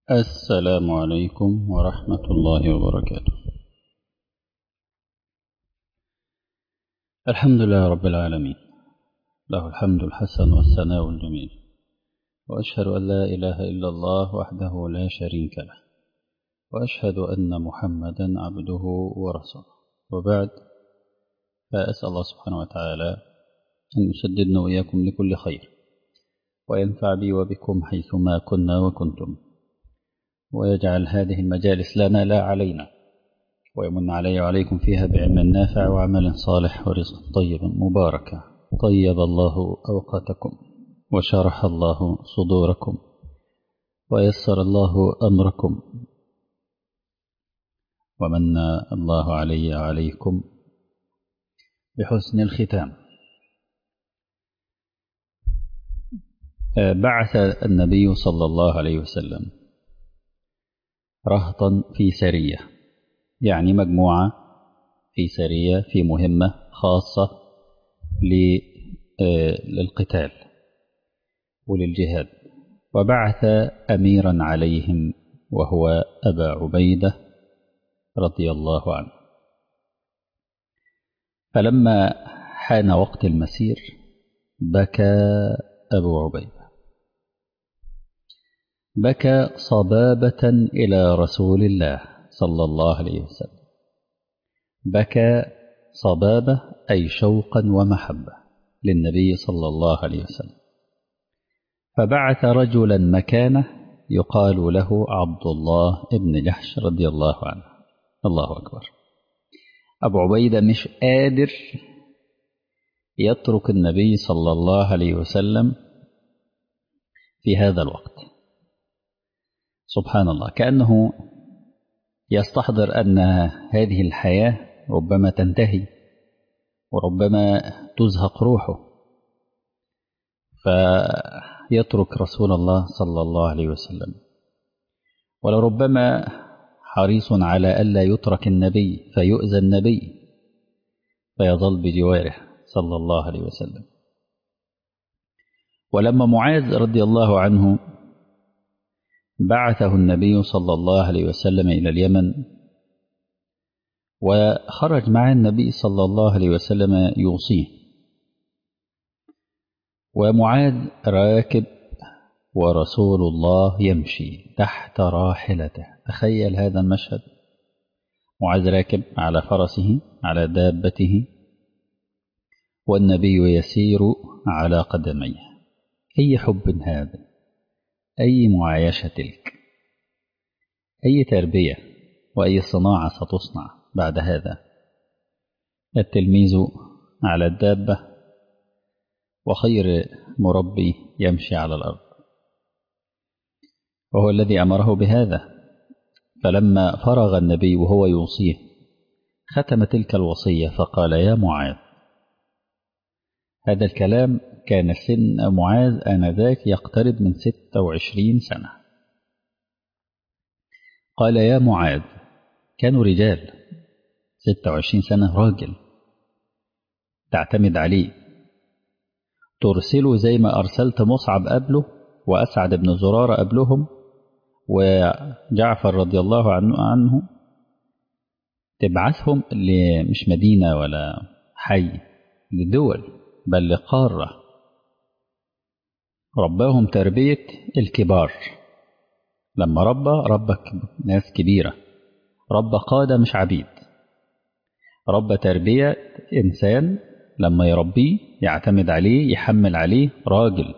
السلام عليكم ورحمة الله وبركاته الحمد لله رب العالمين له الحمد الحسن والثناء الجميل وأشهد أن لا إله إلا الله وحده لا شريك له وأشهد أن محمدا عبده ورسوله وبعد فأسأل الله سبحانه وتعالى أن يسددنا وإياكم لكل خير وينفع بي وبكم حيثما كنا وكنتم ويجعل هذه المجالس لنا لا علينا ويمن علي وعليكم فيها بعلم نافع وعمل صالح ورزق طيب مباركة طيب الله أوقاتكم وشرح الله صدوركم ويسر الله أمركم ومن الله علي وعليكم بحسن الختام بعث النبي صلى الله عليه وسلم رهطا في سرية يعني مجموعة في سرية في مهمة خاصة للقتال وللجهاد وبعث أميرا عليهم وهو أبا عبيدة رضي الله عنه فلما حان وقت المسير بكى أبو عبيدة بكى صبابة إلى رسول الله صلى الله عليه وسلم بكى صبابة أي شوقا ومحبة للنبي صلى الله عليه وسلم فبعث رجلا مكانه يقال له عبد الله بن جحش رضي الله عنه الله أكبر أبو عبيدة مش قادر يترك النبي صلى الله عليه وسلم في هذا الوقت سبحان الله كأنه يستحضر أن هذه الحياة ربما تنتهي وربما تزهق روحه فيترك رسول الله صلى الله عليه وسلم ولربما حريص على ألا يترك النبي فيؤذى النبي فيظل بجواره صلى الله عليه وسلم ولما معاذ رضي الله عنه بعثه النبي صلى الله عليه وسلم إلى اليمن وخرج مع النبي صلى الله عليه وسلم يوصيه ومعاذ راكب ورسول الله يمشي تحت راحلته تخيل هذا المشهد معاذ راكب على فرسه على دابته والنبي يسير على قدميه أي حب هذا أي معايشة تلك أي تربية وأي صناعة ستصنع بعد هذا التلميذ على الدابة وخير مربي يمشي على الأرض وهو الذي أمره بهذا فلما فرغ النبي وهو يوصيه ختم تلك الوصية فقال يا معاذ هذا الكلام كان سن معاذ آنذاك يقترب من ستة وعشرين سنة قال يا معاذ كانوا رجال ستة وعشرين سنة راجل تعتمد عليه ترسله زي ما أرسلت مصعب قبله وأسعد بن زرارة قبلهم وجعفر رضي الله عنه, عنه تبعثهم مش مدينة ولا حي لدول بل لقارة رباهم تربية الكبار لما ربى ربى ناس كبيرة ربى قادة مش عبيد ربى تربية إنسان لما يربيه يعتمد عليه يحمل عليه راجل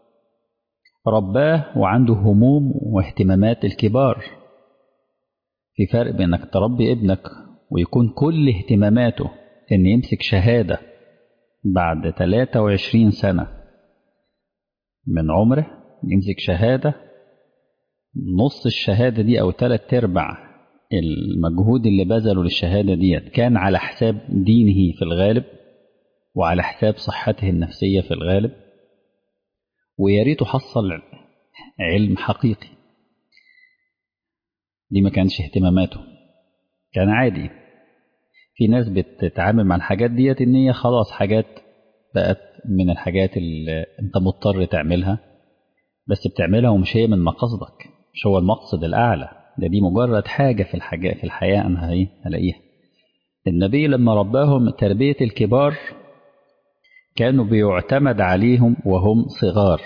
رباه وعنده هموم واهتمامات الكبار في فرق بينك تربي ابنك ويكون كل اهتماماته ان يمسك شهادة بعد 23 سنة من عمره يمسك شهادة نص الشهادة دي أو تلات أرباع المجهود اللي بذله للشهادة ديت كان على حساب دينه في الغالب وعلى حساب صحته النفسية في الغالب ويا ريته حصل علم حقيقي دي ما كانش اهتماماته كان عادي في ناس بتتعامل مع الحاجات ديت ان هي خلاص حاجات بقت من الحاجات اللي انت مضطر تعملها بس بتعملها ومش هي من مقاصدك مش هو المقصد الأعلى ده دي مجرد حاجة في الحاجة في الحياة أنا هي هلاقيها النبي لما رباهم تربية الكبار كانوا بيعتمد عليهم وهم صغار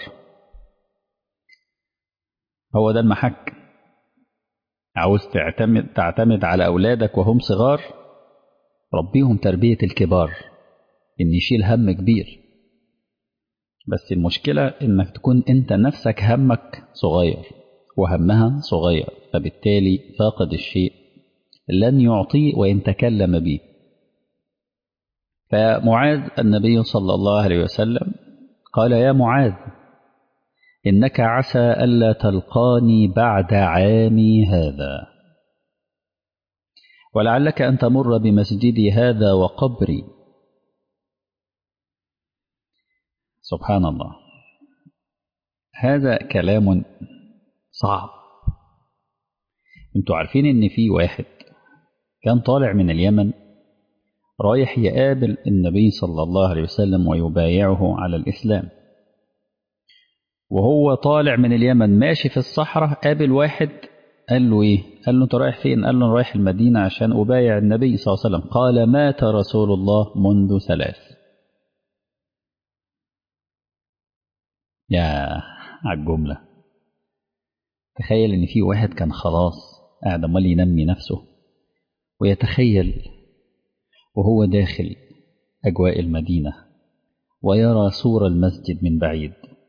هو ده المحك عاوز تعتمد تعتمد على أولادك وهم صغار ربيهم تربية الكبار إن يشيل هم كبير بس المشكلة إنك تكون أنت نفسك همك صغير وهمها صغير فبالتالي فاقد الشيء لن يعطيه وإن تكلم به فمعاذ النبي صلى الله عليه وسلم قال يا معاذ إنك عسى ألا تلقاني بعد عامي هذا ولعلك أن تمر بمسجدي هذا وقبري سبحان الله هذا كلام صعب انتوا عارفين ان في واحد كان طالع من اليمن رايح يقابل النبي صلى الله عليه وسلم ويبايعه على الإسلام وهو طالع من اليمن ماشي في الصحراء قابل واحد قال له ايه قال له انت رايح فين قال له رايح المدينة عشان أبايع النبي صلى الله عليه وسلم قال مات رسول الله منذ ثلاث يا على الجملة تخيل ان في واحد كان خلاص قاعد امال ينمي نفسه ويتخيل وهو داخل أجواء المدينة ويرى سور المسجد من بعيد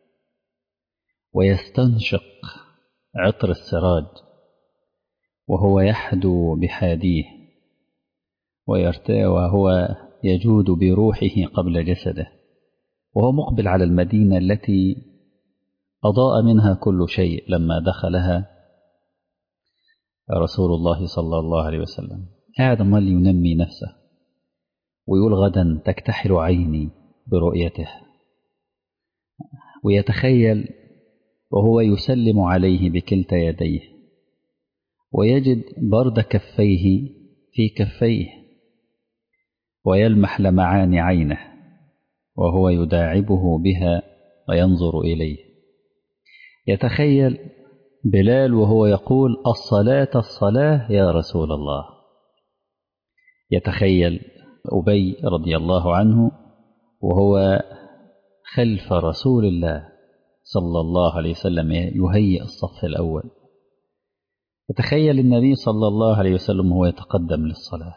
ويستنشق عطر السراج وهو يحدو بحاديه ويرتاء وهو يجود بروحه قبل جسده وهو مقبل على المدينة التي أضاء منها كل شيء لما دخلها رسول الله صلى الله عليه وسلم قاعد امال ينمي نفسه ويقول غدا تكتحل عيني برؤيته ويتخيل وهو يسلم عليه بكلتا يديه ويجد برد كفيه في كفيه ويلمح لمعان عينه وهو يداعبه بها وينظر إليه يتخيل بلال وهو يقول الصلاة الصلاة يا رسول الله يتخيل أبي رضي الله عنه وهو خلف رسول الله صلى الله عليه وسلم يهيئ الصف الأول يتخيل النبي صلى الله عليه وسلم وهو يتقدم للصلاة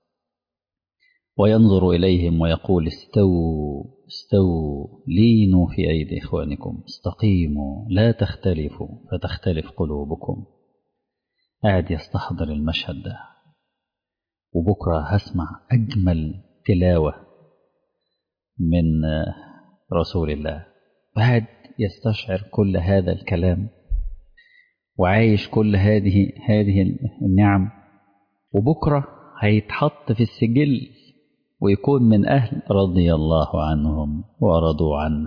وينظر إليهم ويقول استووا استووا لينوا في أيدي إخوانكم استقيموا لا تختلفوا فتختلف قلوبكم قاعد يستحضر المشهد ده وبكرة هسمع أجمل تلاوة من رسول الله وقاعد يستشعر كل هذا الكلام وعايش كل هذه هذه النعم وبكرة هيتحط في السجل ويكون من أهل رضي الله عنهم ورضوا عنه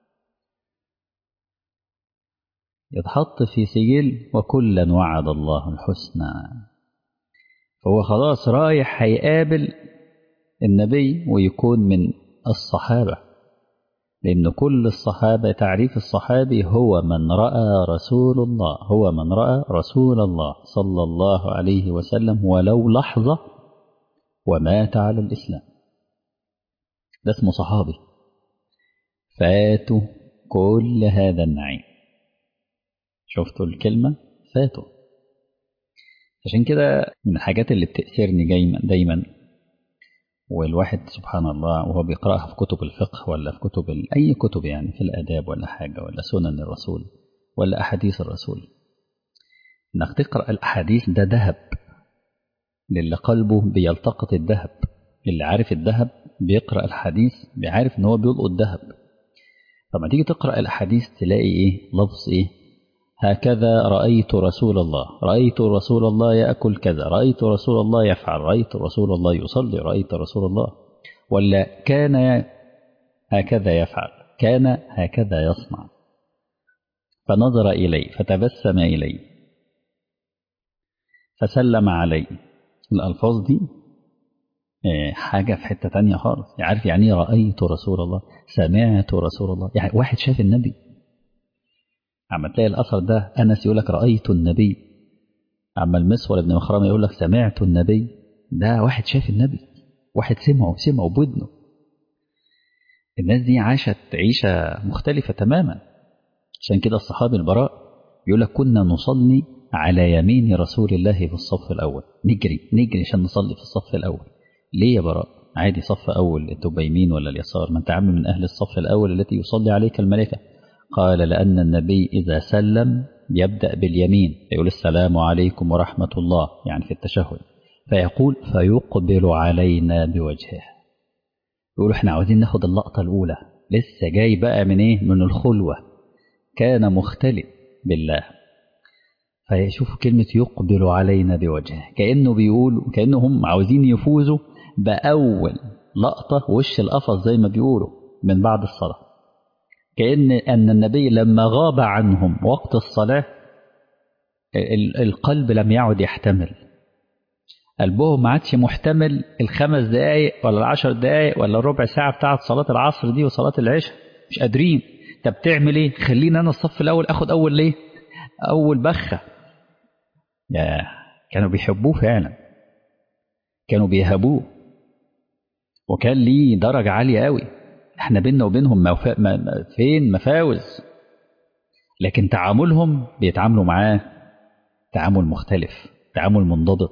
يتحط في سجل وكلا وعد الله الحسنى فهو خلاص رايح هيقابل النبي ويكون من الصحابة لأن كل الصحابة تعريف الصحابي هو من رأى رسول الله هو من رأى رسول الله صلى الله عليه وسلم ولو لحظة ومات على الإسلام ده اسمه صحابي فاتوا كل هذا النعيم شفتوا الكلمة فاتوا عشان كده من الحاجات اللي بتأثرني دايما, دايما والواحد سبحان الله وهو بيقرأها في كتب الفقه ولا في كتب أي كتب يعني في الآداب ولا حاجة ولا سنن الرسول ولا أحاديث الرسول إنك تقرأ الأحاديث ده ذهب للي قلبه بيلتقط الذهب اللي عارف الذهب بيقرأ الحديث بيعرف إن هو بيلقط الذهب فما تيجي تقرأ الأحاديث تلاقي إيه لفظ إيه هكذا رأيت رسول الله رأيت رسول الله يأكل كذا رأيت رسول الله يفعل رأيت رسول الله يصلي رأيت رسول الله ولا كان هكذا يفعل كان هكذا يصنع فنظر إلي فتبسم إلي فسلم علي الألفاظ دي حاجة في حتة تانية خالص عارف يعني ايه رأيت رسول الله سمعت رسول الله يعني واحد شاف النبي عما تلاقي الأثر ده أنس يقول لك رأيت النبي أما المسور ابن مخرمة يقول لك سمعت النبي ده واحد شاف النبي واحد سمعه سمعه بودنه الناس دي عاشت عيشة مختلفة تماما عشان كده الصحابي البراء يقول لك كنا نصلي على يمين رسول الله في الصف الأول نجري نجري عشان نصلي في الصف الأول ليه يا براء عادي صف أول تبقى يمين ولا اليسار ما أنت عامل من أهل الصف الأول التي يصلي عليك الملائكة قال لأن النبي إذا سلم يبدأ باليمين يقول السلام عليكم ورحمة الله يعني في التشهد فيقول فيقبل علينا بوجهه يقولوا احنا عاوزين ناخد اللقطة الأولى لسه جاي بقى من ايه من الخلوة كان مختلف بالله فيشوف كلمة يقبل علينا بوجهه كأنه بيقول كأنهم عاوزين يفوزوا بأول لقطة وش القفص زي ما بيقولوا من بعد الصلاة كأن أن النبي لما غاب عنهم وقت الصلاة القلب لم يعد يحتمل قلبهم ما عادش محتمل الخمس دقايق ولا العشر دقايق ولا الربع ساعة بتاعة صلاة العصر دي وصلاة العشاء مش قادرين طب تعمل ايه خلينا انا الصف الاول اخد اول ليه اول بخة يا كانوا بيحبوه فعلا كانوا بيهابوه وكان ليه درجة عالية قوي احنا بينا وبينهم موفا... ما... فين مفاوز لكن تعاملهم بيتعاملوا معاه تعامل مختلف تعامل منضبط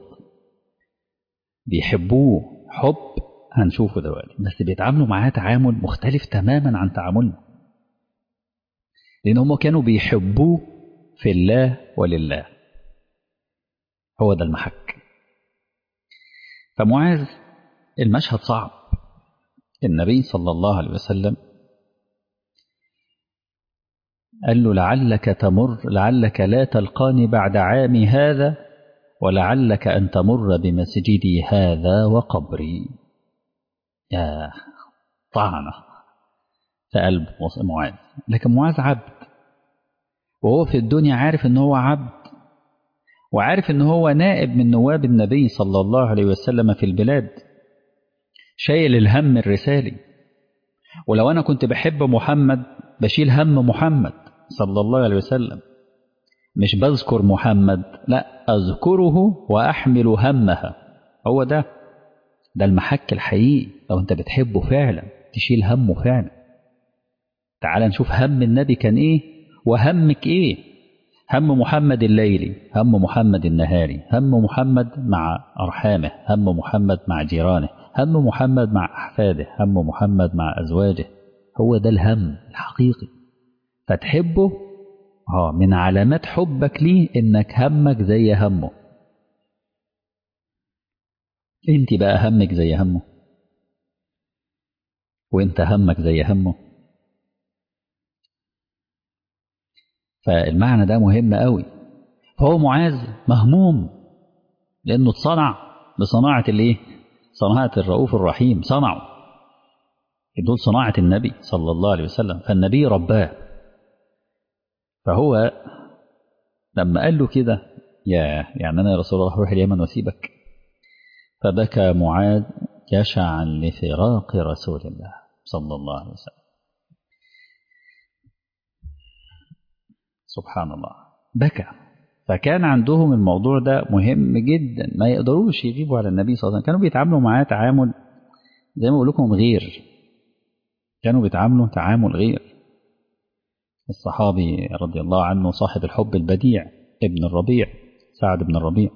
بيحبوه حب هنشوفه دلوقتي بس بيتعاملوا معاه تعامل مختلف تماما عن تعاملنا لان هم كانوا بيحبوه في الله ولله هو ده المحك فمعاذ المشهد صعب النبي صلى الله عليه وسلم قال له لعلك تمر لعلك لا تلقاني بعد عامي هذا ولعلك أن تمر بمسجدي هذا وقبري يا طعنة في قلب معاذ لكن معاذ عبد وهو في الدنيا عارف ان هو عبد وعارف ان هو نائب من نواب النبي صلى الله عليه وسلم في البلاد شايل الهم الرسالي ولو انا كنت بحب محمد بشيل هم محمد صلى الله عليه وسلم مش بذكر محمد لا أذكره وأحمل همها هو ده ده المحك الحقيقي لو أنت بتحبه فعلا تشيل همه فعلا تعال نشوف هم النبي كان إيه وهمك إيه هم محمد الليلي هم محمد النهاري هم محمد مع أرحامه هم محمد مع جيرانه هم محمد مع أحفاده هم محمد مع أزواجه هو ده الهم الحقيقي فتحبه اه من علامات حبك ليه انك همك زي همه انت بقى همك زي همه وانت همك زي همه فالمعنى ده مهم قوي فهو معاذ مهموم لانه اتصنع بصناعة الايه صناعة الرؤوف الرحيم صنعوا دول صناعة النبي صلى الله عليه وسلم فالنبي رباه فهو لما قال له كده يا يعني أنا يا رسول الله روح اليمن واسيبك فبكى معاذ جشعا لفراق رسول الله صلى الله عليه وسلم سبحان الله بكى فكان عندهم الموضوع ده مهم جدا ما يقدروش يجيبوا على النبي صلى الله عليه وسلم كانوا بيتعاملوا معاه تعامل زي ما بقول لكم غير كانوا بيتعاملوا تعامل غير الصحابي رضي الله عنه صاحب الحب البديع ابن الربيع سعد بن الربيع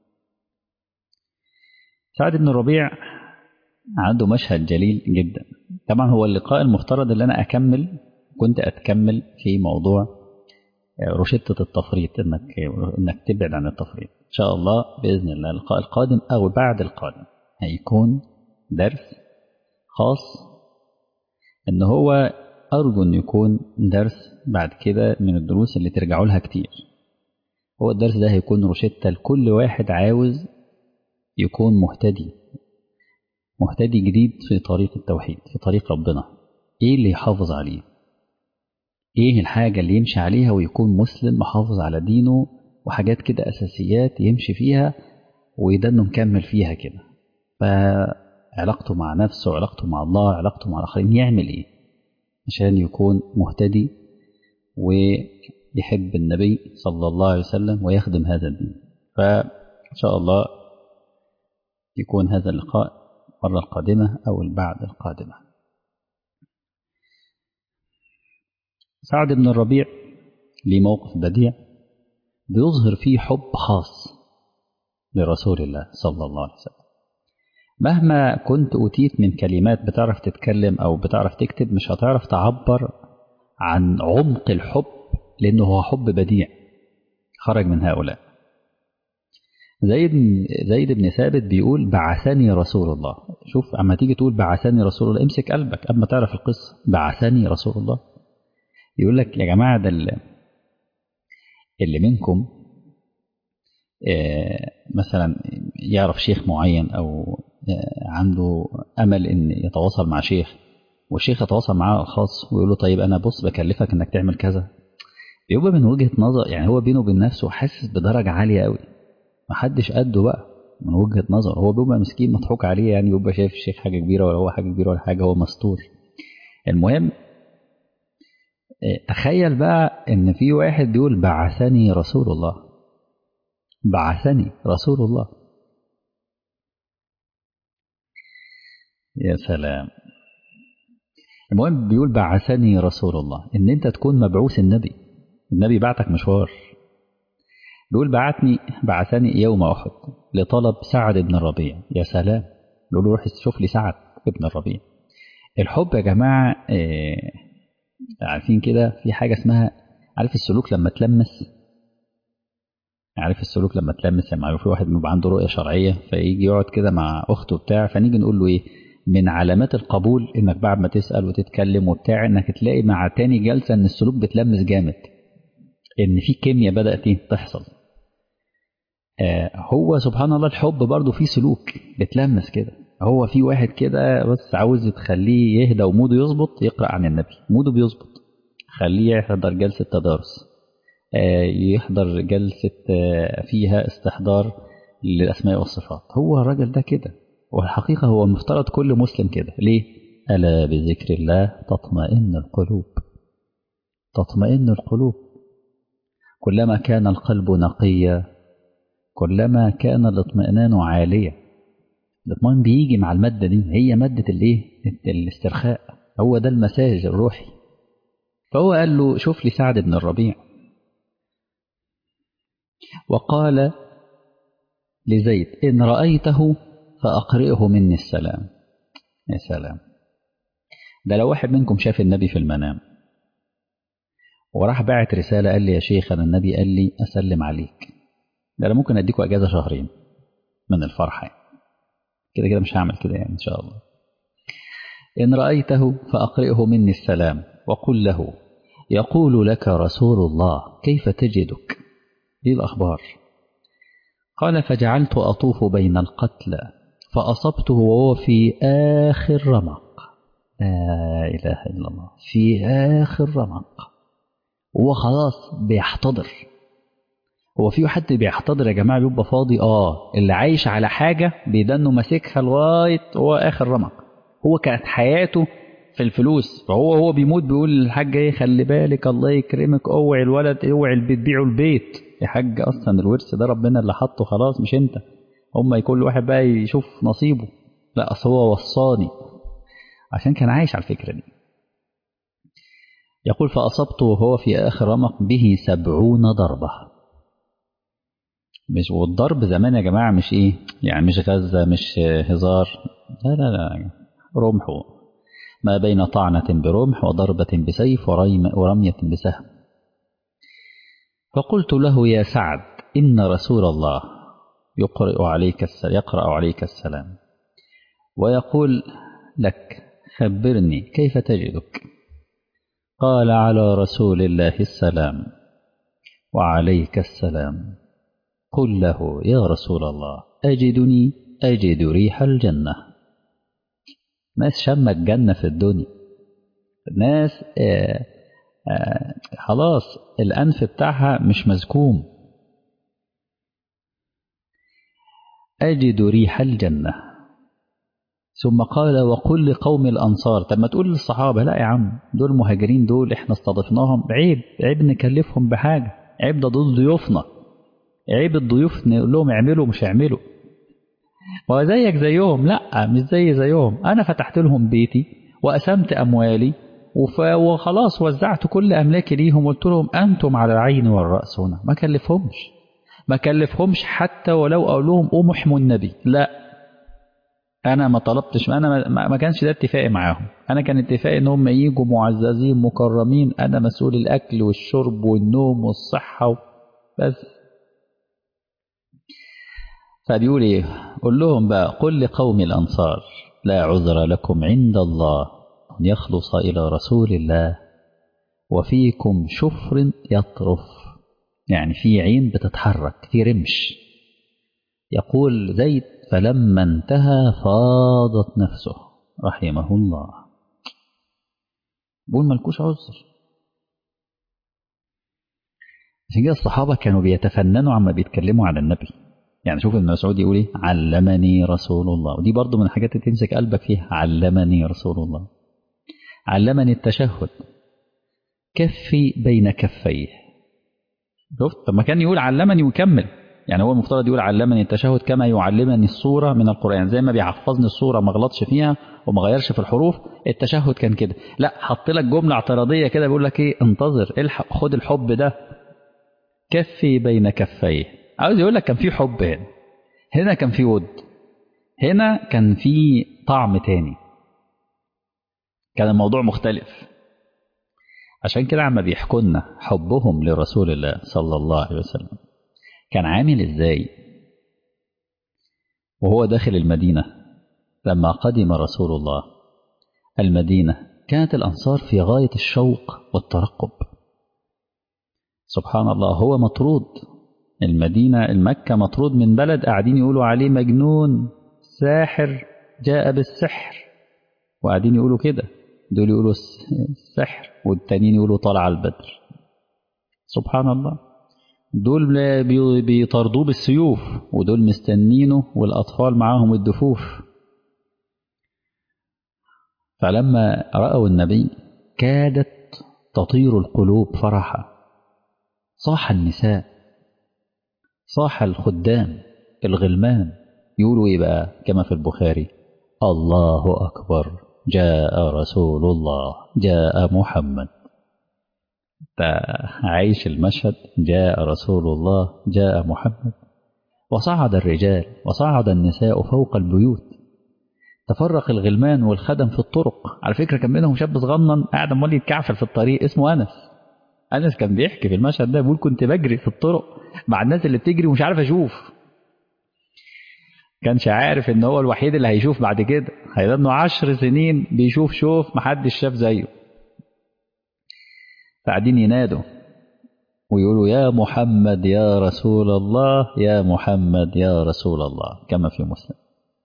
سعد بن الربيع عنده مشهد جليل جدا طبعا هو اللقاء المفترض اللي أنا أكمل كنت أتكمل في موضوع روشتة التفريط إنك, إنك تبعد عن التفريط إن شاء الله بإذن الله اللقاء القادم أو بعد القادم هيكون درس خاص إن هو أرجو أن يكون درس بعد كده من الدروس اللي ترجعوا لها كتير هو الدرس ده هيكون روشتة لكل واحد عاوز يكون مهتدي مهتدي جديد في طريق التوحيد في طريق ربنا ايه اللي يحافظ عليه ايه الحاجة اللي يمشي عليها ويكون مسلم محافظ على دينه وحاجات كده أساسيات يمشي فيها ويدنه مكمل فيها كده فعلاقته مع نفسه علاقته مع الله علاقته مع الآخرين يعمل ايه عشان يكون مهتدي يحب النبي صلى الله عليه وسلم ويخدم هذا الدين فإن شاء الله يكون هذا اللقاء المرة القادمة أو البعد القادمة سعد بن الربيع ليه موقف بديع بيظهر فيه حب خاص لرسول الله صلى الله عليه وسلم مهما كنت أوتيت من كلمات بتعرف تتكلم أو بتعرف تكتب مش هتعرف تعبر عن عمق الحب لأنه هو حب بديع خرج من هؤلاء زيد زيد بن ثابت بيقول بعثني رسول الله شوف اما تيجي تقول بعثني رسول الله امسك قلبك اما تعرف القصه بعثني رسول الله يقول لك يا جماعه ده اللي منكم مثلا يعرف شيخ معين او عنده امل ان يتواصل مع شيخ والشيخ يتواصل معاه خاص ويقول له طيب انا بص بكلفك انك تعمل كذا بيبقى من وجهه نظر يعني هو بينه وبين نفسه حاسس بدرجه عاليه قوي محدش قده بقى من وجهه نظر هو بيبقى مسكين مضحوك عليه يعني بيبقى شايف الشيخ حاجه كبيره ولا هو حاجه كبيره ولا حاجه هو مستور المهم تخيل بقى ان في واحد بيقول بعثني رسول الله بعثني رسول الله يا سلام المهم بيقول بعثني رسول الله ان انت تكون مبعوث النبي النبي بعتك مشوار بيقول بعتني بعثني يوم احد لطلب سعد بن الربيع يا سلام بيقول له روح شوف لي سعد بن الربيع الحب يا جماعه إيه عارفين كده في حاجه اسمها عارف السلوك لما تلمس عارف السلوك لما تلمس لما في واحد بيبقى عنده رؤيه شرعيه فيجي يقعد كده مع اخته بتاع فنيجي نقول له ايه من علامات القبول انك بعد ما تسال وتتكلم وبتاع انك تلاقي مع تاني جلسه ان السلوك بتلمس جامد ان في كيمياء بدات تحصل آه هو سبحان الله الحب برضه فيه سلوك بتلمس كده هو في واحد كده بس عاوز تخليه يهدى وموده يظبط يقرا عن النبي موده بيظبط خليه يحضر جلسه تدارس آه يحضر جلسه آه فيها استحضار للاسماء والصفات هو الراجل ده كده والحقيقه هو مفترض كل مسلم كده ليه الا بذكر الله تطمئن القلوب تطمئن القلوب كلما كان القلب نقيا كلما كان الاطمئنان عاليا الاطمئنان بيجي مع المادة دي هي مادة الايه الاسترخاء هو ده المساج الروحي فهو قال له شوف لي سعد بن الربيع وقال لزيد إن رأيته فأقرئه مني السلام يا سلام ده لو واحد منكم شاف النبي في المنام وراح باعت رسالة قال لي يا شيخ أنا النبي قال لي أسلم عليك ده أنا ممكن أديكوا أجازة شهرين من الفرحة كده كده مش هعمل كده يعني إن شاء الله إن رأيته فأقرئه مني السلام وقل له يقول لك رسول الله كيف تجدك دي الأخبار قال فجعلت أطوف بين القتلى فأصبته وهو في آخر رمق لا إله إلا الله في آخر رمق هو خلاص بيحتضر هو في حد بيحتضر يا جماعة بيبقى فاضي اه اللي عايش على حاجة بيدنه ماسكها لغاية هو آخر رمق هو كانت حياته في الفلوس فهو هو بيموت بيقول للحاج ايه خلي بالك الله يكرمك اوعي الولد اوعي البيت بيعوا البيت يا حاج اصلا الورث ده ربنا اللي حطه خلاص مش انت هم كل واحد بقى يشوف نصيبه لا اصل هو وصاني عشان كان عايش على الفكره دي يقول فأصبته وهو في آخر رمق به سبعون ضربة مش والضرب زمان يا جماعة مش إيه يعني مش غزة مش هزار لا لا لا رمح ما بين طعنة برمح وضربة بسيف ورمية بسهم فقلت له يا سعد إن رسول الله يقرأ عليك السلام يقرأ عليك السلام ويقول لك خبرني كيف تجدك قال على رسول الله السلام وعليك السلام قل له يا رسول الله أجدني أجد ريح الجنة ناس شم الجنة في الدنيا ناس آآ آآ خلاص الأنف بتاعها مش مزكوم أجد ريح الجنة ثم قال وقل لقوم الأنصار طب ما تقول للصحابة لا يا عم دول المهاجرين دول احنا استضفناهم عيب عيب نكلفهم بحاجة عيب ده دول ضيوفنا عيب الضيوف نقول لهم اعملوا مش اعملوا وزيك زيهم لا مش زي زيهم انا فتحت لهم بيتي وقسمت اموالي وخلاص وزعت كل املاكي ليهم وقلت لهم انتم على العين والراس هنا ما كلفهمش ما كلفهمش حتى ولو اقول لهم قوموا احموا النبي لا انا ما طلبتش انا ما, ما كانش ده اتفاقي معاهم انا كان اتفاقي ان هم يجوا معززين مكرمين انا مسؤول الاكل والشرب والنوم والصحه بس فبيقول ايه قل لهم بقى قل لقوم الانصار لا عذر لكم عند الله ان يخلص الى رسول الله وفيكم شفر يطرف يعني في عين بتتحرك في رمش يقول زيد فلما انتهى فاضت نفسه رحمه الله بقول ملكوش عذر عشان كده الصحابة كانوا بيتفننوا عما بيتكلموا على النبي يعني شوف ابن مسعود يقول ايه علمني رسول الله ودي برضو من الحاجات اللي تمسك قلبك فيها علمني رسول الله علمني التشهد كفي بين كفيه شفت طب ما كان يقول علمني ويكمل يعني هو المفترض يقول علمني التشهد كما يعلمني الصورة من القرآن زي ما بيحفظني الصورة ما غلطش فيها وما غيرش في الحروف التشهد كان كده لا حط لك جملة اعتراضية كده بيقول لك ايه انتظر الحق خد الحب ده كفي بين كفيه عاوز يقول لك كان في حب هنا هنا كان في ود هنا كان في طعم تاني كان الموضوع مختلف عشان كده عما بيحكوا لنا حبهم لرسول الله صلى الله عليه وسلم كان عامل ازاي وهو داخل المدينة لما قدم رسول الله المدينة كانت الأنصار في غاية الشوق والترقب سبحان الله هو مطرود المدينة المكة مطرود من بلد قاعدين يقولوا عليه مجنون ساحر جاء بالسحر وقاعدين يقولوا كده دول يقولوا السحر والتانيين يقولوا طلع البدر سبحان الله دول بيطردوه بالسيوف ودول مستنينه والأطفال معاهم الدفوف فلما رأوا النبي كادت تطير القلوب فرحا صاح النساء صاح الخدام الغلمان يقولوا ايه بقى كما في البخاري الله أكبر جاء رسول الله جاء محمد عايش المشهد جاء رسول الله جاء محمد وصعد الرجال وصعد النساء فوق البيوت تفرق الغلمان والخدم في الطرق على فكرة كان منهم شاب صغنن قاعد امال يتكعفل في الطريق اسمه أنس أنس كان بيحكي في المشهد ده بيقول كنت بجري في الطرق مع الناس اللي بتجري ومش عارف أشوف كانش عارف ان هو الوحيد اللي هيشوف بعد كده هيضل عشر سنين بيشوف شوف محدش شاف زيه قاعدين ينادوا ويقولوا يا محمد يا رسول الله يا محمد يا رسول الله كما في مسلم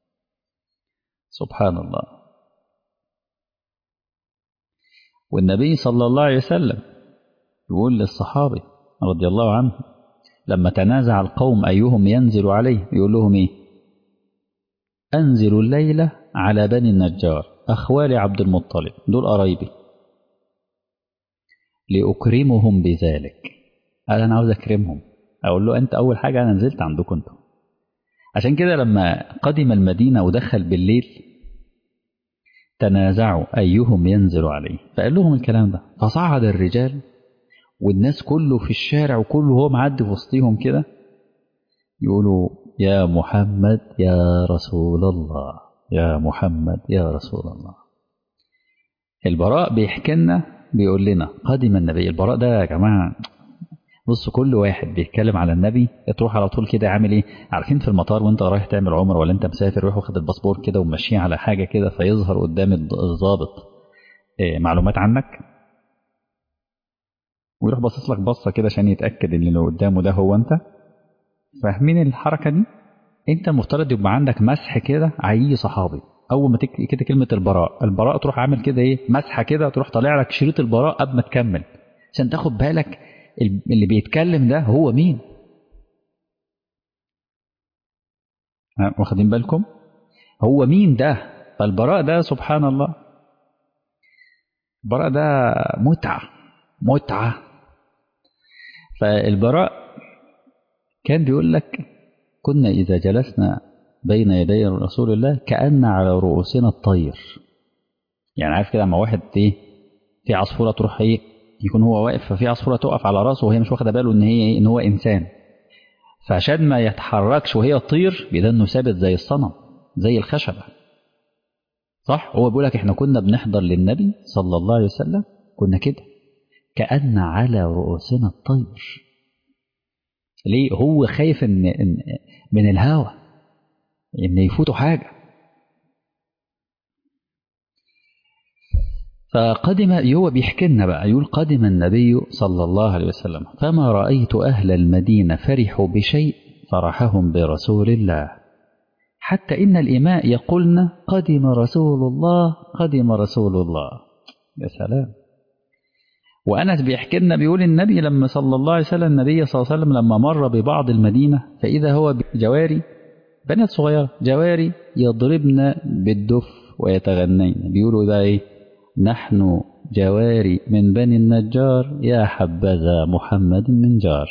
سبحان الله والنبي صلى الله عليه وسلم يقول للصحابي رضي الله عنه لما تنازع القوم أيهم ينزل عليه يقول لهم إيه أنزل الليلة على بني النجار أخوال عبد المطلب دول قرايبي لأكرمهم بذلك قال أنا عاوز أكرمهم أقول له أنت أول حاجة أنا نزلت عندكم أنتم عشان كده لما قدم المدينة ودخل بالليل تنازعوا أيهم ينزل عليه فقال لهم الكلام ده فصعد الرجال والناس كله في الشارع وكله هو معدي في وسطيهم كده يقولوا يا محمد يا رسول الله يا محمد يا رسول الله البراء بيحكي لنا بيقول لنا قدم النبي البراء ده يا جماعة بص كل واحد بيتكلم على النبي تروح على طول كده عامل ايه عارفين في المطار وانت رايح تعمل عمره ولا انت مسافر روح واخد الباسبور كده وماشيين على حاجة كده فيظهر قدام الضابط إيه معلومات عنك ويروح باصص لك بصة كده عشان يتأكد ان اللي قدامه ده هو انت فاهمين الحركة دي انت المفترض يبقى عندك مسح كده على اي صحابي اول ما تكتب كده كلمه البراء البراء تروح عامل كده ايه مسحه كده تروح طالع لك شريط البراء قبل ما تكمل عشان تاخد بالك اللي بيتكلم ده هو مين واخدين بالكم هو مين ده فالبراء ده سبحان الله البراء ده متعة متعة فالبراء كان بيقول لك كنا إذا جلسنا بين يدي رسول الله كأن على رؤوسنا الطير يعني عارف كده اما واحد ايه في عصفورة تروح ايه يكون هو واقف ففي عصفورة تقف على راسه وهي مش واخدة باله ان هي ايه ان هو انسان فعشان ما يتحركش وهي تطير بيبقى انه ثابت زي الصنم زي الخشبة صح هو بيقول لك احنا كنا بنحضر للنبي صلى الله عليه وسلم كنا كده كأن على رؤوسنا الطير ليه هو خايف ان, إن من الهوى ان يفوته حاجه فقدم هو بيحكي لنا بقى يقول قدم النبي صلى الله عليه وسلم فما رأيت أهل المدينة فرحوا بشيء فرحهم برسول الله حتى إن الإماء يقولن قدم رسول الله قدم رسول الله يا سلام وأنس بيحكي لنا بيقول النبي لما صلى الله عليه وسلم النبي صلى الله عليه وسلم لما مر ببعض المدينة فإذا هو بجواري بنات صغيرة جواري يضربن بالدف ويتغنين بيقولوا ده إيه نحن جواري من بني النجار يا حبذا محمد من جار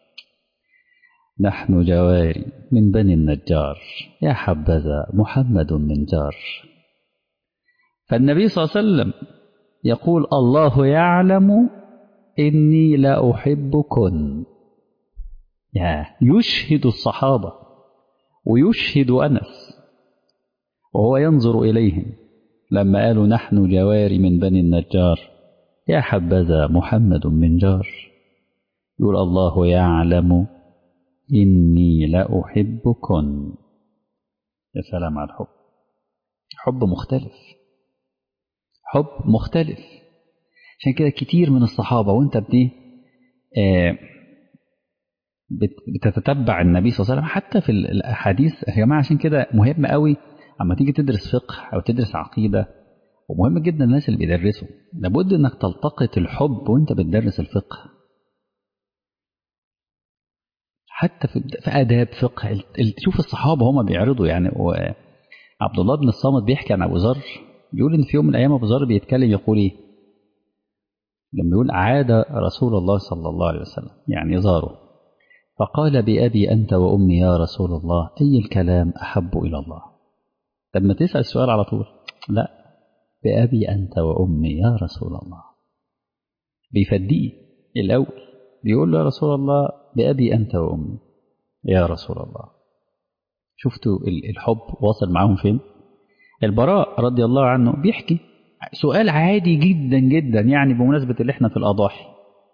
نحن جواري من بني النجار يا حبذا محمد من جار فالنبي صلى الله عليه وسلم يقول الله يعلم إني لا أحبكن يا يشهد الصحابة ويشهد أنس وهو ينظر إليهم لما قالوا نحن جواري من بني النجار يا حبذا محمد من جار يقول الله يعلم إني لأحبكن يا سلام على الحب حب مختلف حب مختلف عشان كده كتير من الصحابة وانت بتي آه بتتتبع النبي صلى الله عليه وسلم حتى في الأحاديث يا جماعة عشان كده مهم قوي اما تيجي تدرس فقه او تدرس عقيده ومهم جدا الناس اللي بيدرسوا لابد انك تلتقط الحب وانت بتدرس الفقه حتى في, في اداب فقه تشوف الصحابه هما بيعرضوا يعني عبد الله بن الصامت بيحكي عن ابو ذر بيقول ان في يوم من الايام ابو ذر بيتكلم يقول ايه لما يقول عاد رسول الله صلى الله عليه وسلم يعني زاره فقال بأبي أنت وأمي يا رسول الله أي الكلام أحب إلى الله طب ما تسأل السؤال على طول لا بأبي أنت وأمي يا رسول الله بيفديه الأول بيقول له يا رسول الله بأبي أنت وأمي يا رسول الله شفتوا الحب واصل معاهم فين البراء رضي الله عنه بيحكي سؤال عادي جدا جدا يعني بمناسبة اللي احنا في الأضاحي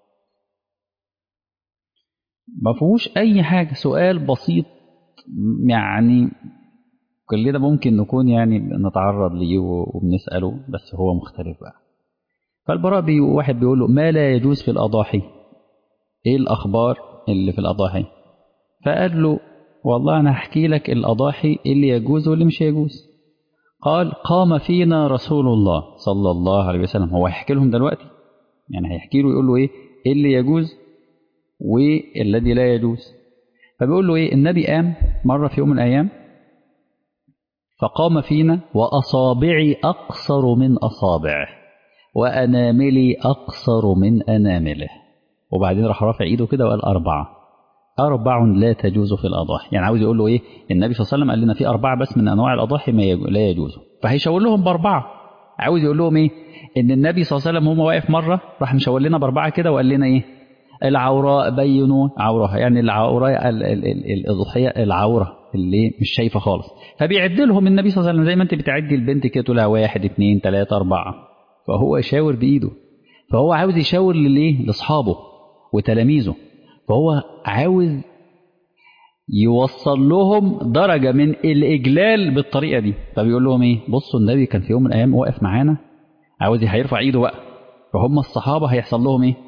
ما فيهوش أي حاجة سؤال بسيط يعني كلنا ممكن نكون يعني نتعرض ليه وبنسأله بس هو مختلف بقى فالبراء بي واحد بيقول له ما لا يجوز في الأضاحي إيه الأخبار اللي في الأضاحي فقال له والله أنا هحكي لك الأضاحي اللي يجوز واللي مش يجوز قال قام فينا رسول الله صلى الله عليه وسلم هو هيحكي لهم دلوقتي يعني هيحكي له يقول له إيه إيه اللي يجوز والذي لا يجوز فبيقول له إيه النبي قام مرة في يوم من الأيام فقام فينا وأصابعي أقصر من أصابعه وأناملي أقصر من أنامله وبعدين راح رافع إيده كده وقال أربعة أربع لا تجوز في الأضاحي يعني عاوز يقول له إيه النبي صلى الله عليه وسلم قال لنا في أربعة بس من أنواع الأضاحي ما يجو لا يجوز فهيشاور لهم بأربعة عاوز يقول لهم إيه إن النبي صلى الله عليه وسلم هو واقف مرة راح مشاور لنا بأربعة كده وقال لنا إيه العوراء بينوا عورها يعني العوراء الأضحية العورة اللي مش شايفة خالص فبيعد لهم النبي صلى الله عليه وسلم زي ما انت بتعدي البنت كده تقول لها واحد اثنين ثلاثة أربعة فهو يشاور بإيده فهو عاوز يشاور للإيه؟ لأصحابه وتلاميذه فهو عاوز يوصل لهم درجة من الإجلال بالطريقة دي فبيقول لهم إيه بصوا النبي كان في يوم من الأيام واقف معانا عاوز هيرفع إيده بقى فهم الصحابة هيحصل لهم إيه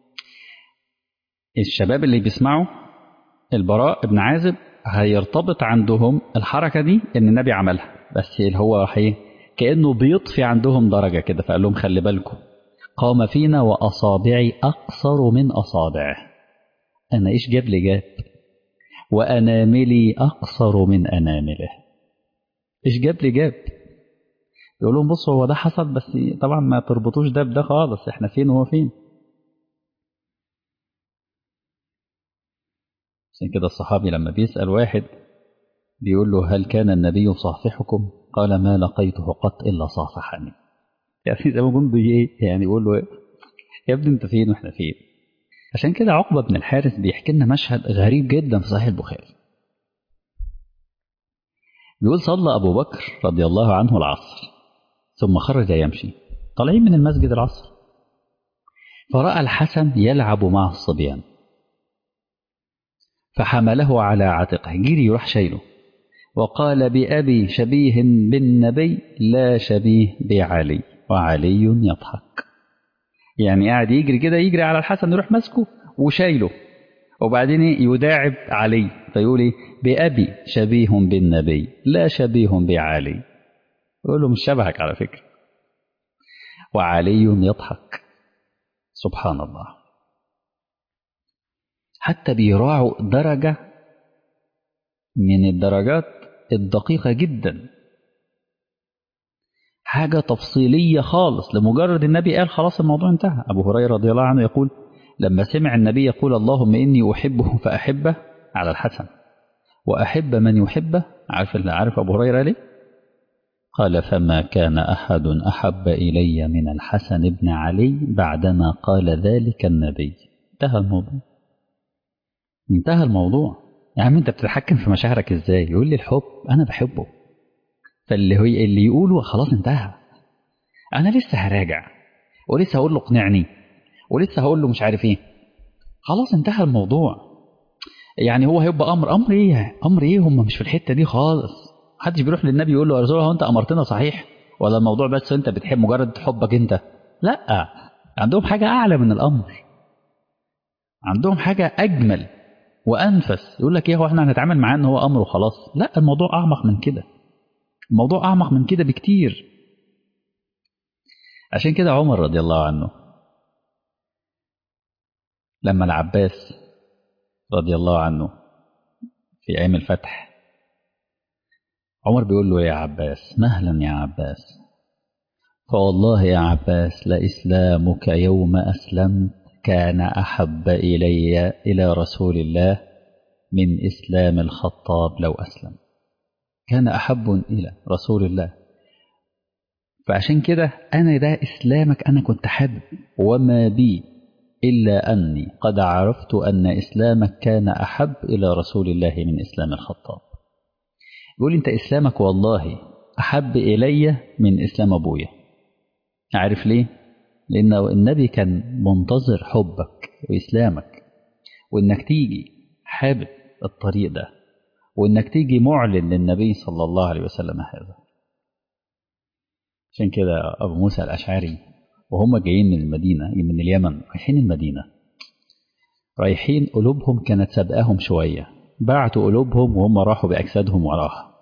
الشباب اللي بيسمعوا البراء بن عازب هيرتبط عندهم الحركة دي إن النبي عملها بس اللي هو راح إيه كأنه بيطفي عندهم درجة كده فقال لهم خلي بالكم قام فينا وأصابعي أقصر من أصابعه أنا إيش جاب لي جاب وأناملي أقصر من أنامله إيش جاب لي جاب يقول لهم بصوا هو ده حصل بس طبعا ما تربطوش ده بده خالص احنا فين وهو فين عشان كده الصحابي لما بيسأل واحد بيقول له هل كان النبي صافحكم قال ما لقيته قط إلا صافحني يعني زي ما يكون ايه يعني يقول له يا ابني انت فين واحنا فين عشان كده عقبة بن الحارث بيحكي لنا مشهد غريب جدا في صحيح البخاري بيقول صلى أبو بكر رضي الله عنه العصر ثم خرج يمشي طالعين من المسجد العصر فرأى الحسن يلعب مع الصبيان فحمله على عاتقه جري يروح شايله وقال بأبي شبيه بالنبي لا شبيه بعلي وعلي يضحك يعني قاعد يجري كده يجري على الحسن يروح ماسكه وشايله وبعدين يداعب علي فيقول ايه بأبي شبيه بالنبي لا شبيه بعلي يقول له مش شبهك على فكرة وعلي يضحك سبحان الله حتى بيراعوا درجة من الدرجات الدقيقة جدا حاجة تفصيلية خالص لمجرد النبي قال خلاص الموضوع انتهى أبو هريرة رضي الله عنه يقول لما سمع النبي يقول اللهم إني أحبه فأحبه على الحسن وأحب من يحبه عارف اللي عارف أبو هريرة ليه قال فما كان أحد أحب إلي من الحسن بن علي بعدما قال ذلك النبي انتهى الموضوع انتهى الموضوع يا عم انت بتتحكم في مشاعرك ازاي يقول لي الحب انا بحبه فاللي هو اللي يقوله خلاص انتهى انا لسه هراجع ولسه هقول له اقنعني ولسه هقول له مش عارف ايه خلاص انتهى الموضوع يعني هو هيبقى امر امر ايه امر ايه هم مش في الحته دي خالص محدش بيروح للنبي يقول له يا رسول الله انت امرتنا صحيح ولا الموضوع بس انت بتحب مجرد حبك انت لا عندهم حاجه اعلى من الامر عندهم حاجه اجمل وانفس يقول لك ايه هو احنا هنتعامل معاه ان هو امر وخلاص لا الموضوع اعمق من كده الموضوع اعمق من كده بكتير عشان كده عمر رضي الله عنه لما العباس رضي الله عنه في ايام الفتح عمر بيقول له يا عباس مهلا يا عباس فوالله يا عباس لإسلامك يوم أسلمت كان أحب إلي إلى رسول الله من إسلام الخطاب لو أسلم كان أحب إلى رسول الله فعشان كده أنا ده إسلامك أنا كنت حابب وما بي إلا أني قد عرفت أن إسلامك كان أحب إلى رسول الله من إسلام الخطاب يقول أنت إسلامك والله أحب إلي من إسلام أبويا عارف ليه؟ لأن النبي كان منتظر حبك وإسلامك وإنك تيجي حابب الطريق ده وإنك تيجي معلن للنبي صلى الله عليه وسلم هذا عشان كده أبو موسى الأشعري وهم جايين من المدينة من اليمن رايحين المدينة رايحين قلوبهم كانت سابقاهم شوية بعتوا قلوبهم وهم راحوا بأجسادهم وراها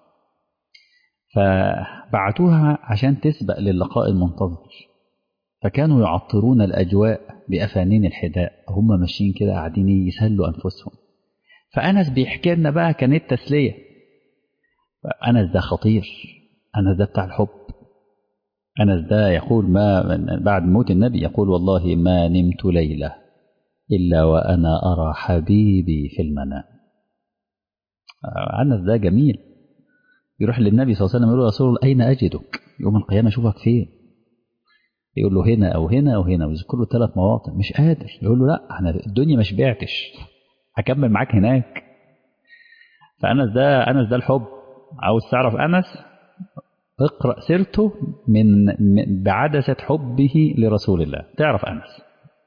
فبعتوها عشان تسبق للقاء المنتظر فكانوا يعطرون الأجواء بأفانين الحداء هم ماشيين كده قاعدين يسلوا أنفسهم فأنس بيحكي لنا بقى كانت تسلية أنس ده خطير أنس ده بتاع الحب أنس ده يقول ما بعد موت النبي يقول والله ما نمت ليلة إلا وأنا أرى حبيبي في المنام أنس ده جميل يروح للنبي صلى الله عليه وسلم يقول له رسول الله أين أجدك يوم القيامة أشوفك فين يقول له هنا أو هنا أو هنا ويذكر له ثلاث مواطن مش قادر يقول له لا أنا الدنيا ما شبعتش هكمل معاك هناك فأنس ده أنس ده الحب عاوز تعرف أنس اقرأ سيرته من بعدسة حبه لرسول الله تعرف أنس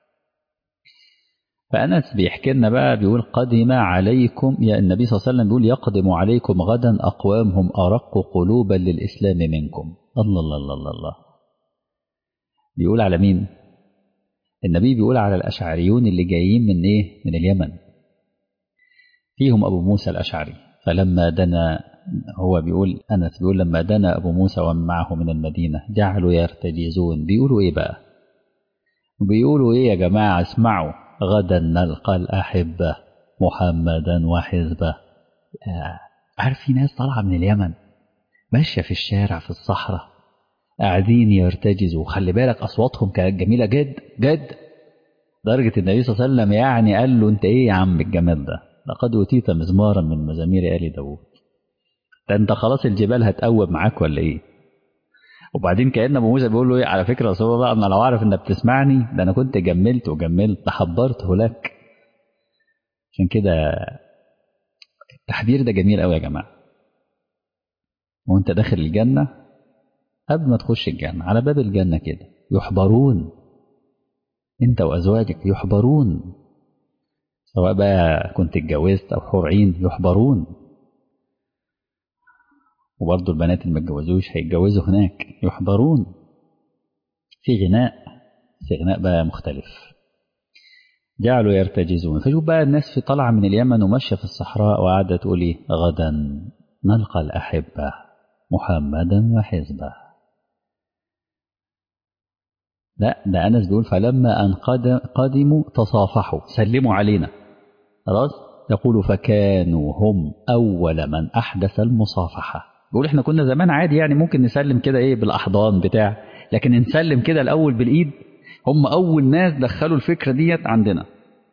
فأنس بيحكي لنا بقى بيقول قدم عليكم يا النبي صلى الله عليه وسلم بيقول يقدم عليكم غدا أقوام هم أرق قلوبا للإسلام منكم الله الله الله الله, الله. بيقول على مين النبي بيقول على الأشعريون اللي جايين من إيه من اليمن فيهم أبو موسى الأشعري فلما دنا هو بيقول أنس بيقول لما دنا أبو موسى ومن معه من المدينة جعلوا يرتجزون بيقولوا إيه بقى بيقولوا إيه يا جماعة اسمعوا غدا نلقى الأحبة محمدا وحزبه عارف في ناس طالعة من اليمن ماشية في الشارع في الصحراء قاعدين يرتجزوا خلي بالك أصواتهم كانت جميلة جد جد درجة النبي صلى الله عليه وسلم يعني قال له أنت إيه يا عم الجمال ده لقد أوتيت مزمارا من مزامير آل داوود ده أنت خلاص الجبال هتقوب معاك ولا إيه وبعدين كأن أبو موسى بيقول له إيه على فكرة رسول الله أنا لو أعرف إنك بتسمعني ده أنا كنت جملت وجملت تحضرته لك عشان كده التحذير ده جميل قوي يا جماعة وانت داخل الجنة قبل ما تخش الجنة على باب الجنة كده يحبرون انت وازواجك يحبرون سواء بقى كنت اتجوزت او حور عين يحبرون وبرضه البنات اللي ما اتجوزوش هيتجوزوا هناك يحبرون في غناء في غناء بقى مختلف جعلوا يرتجزون فشوف بقى الناس في طالعة من اليمن وماشية في الصحراء وقاعدة تقول ايه غدا نلقى الأحبة محمدا وحزبه لا ده أنس بيقول فلما أن قدموا تصافحوا سلموا علينا خلاص يقول فكانوا هم أول من أحدث المصافحة بيقول احنا كنا زمان عادي يعني ممكن نسلم كده ايه بالأحضان بتاع لكن نسلم كده الأول بالإيد هم أول ناس دخلوا الفكرة ديت عندنا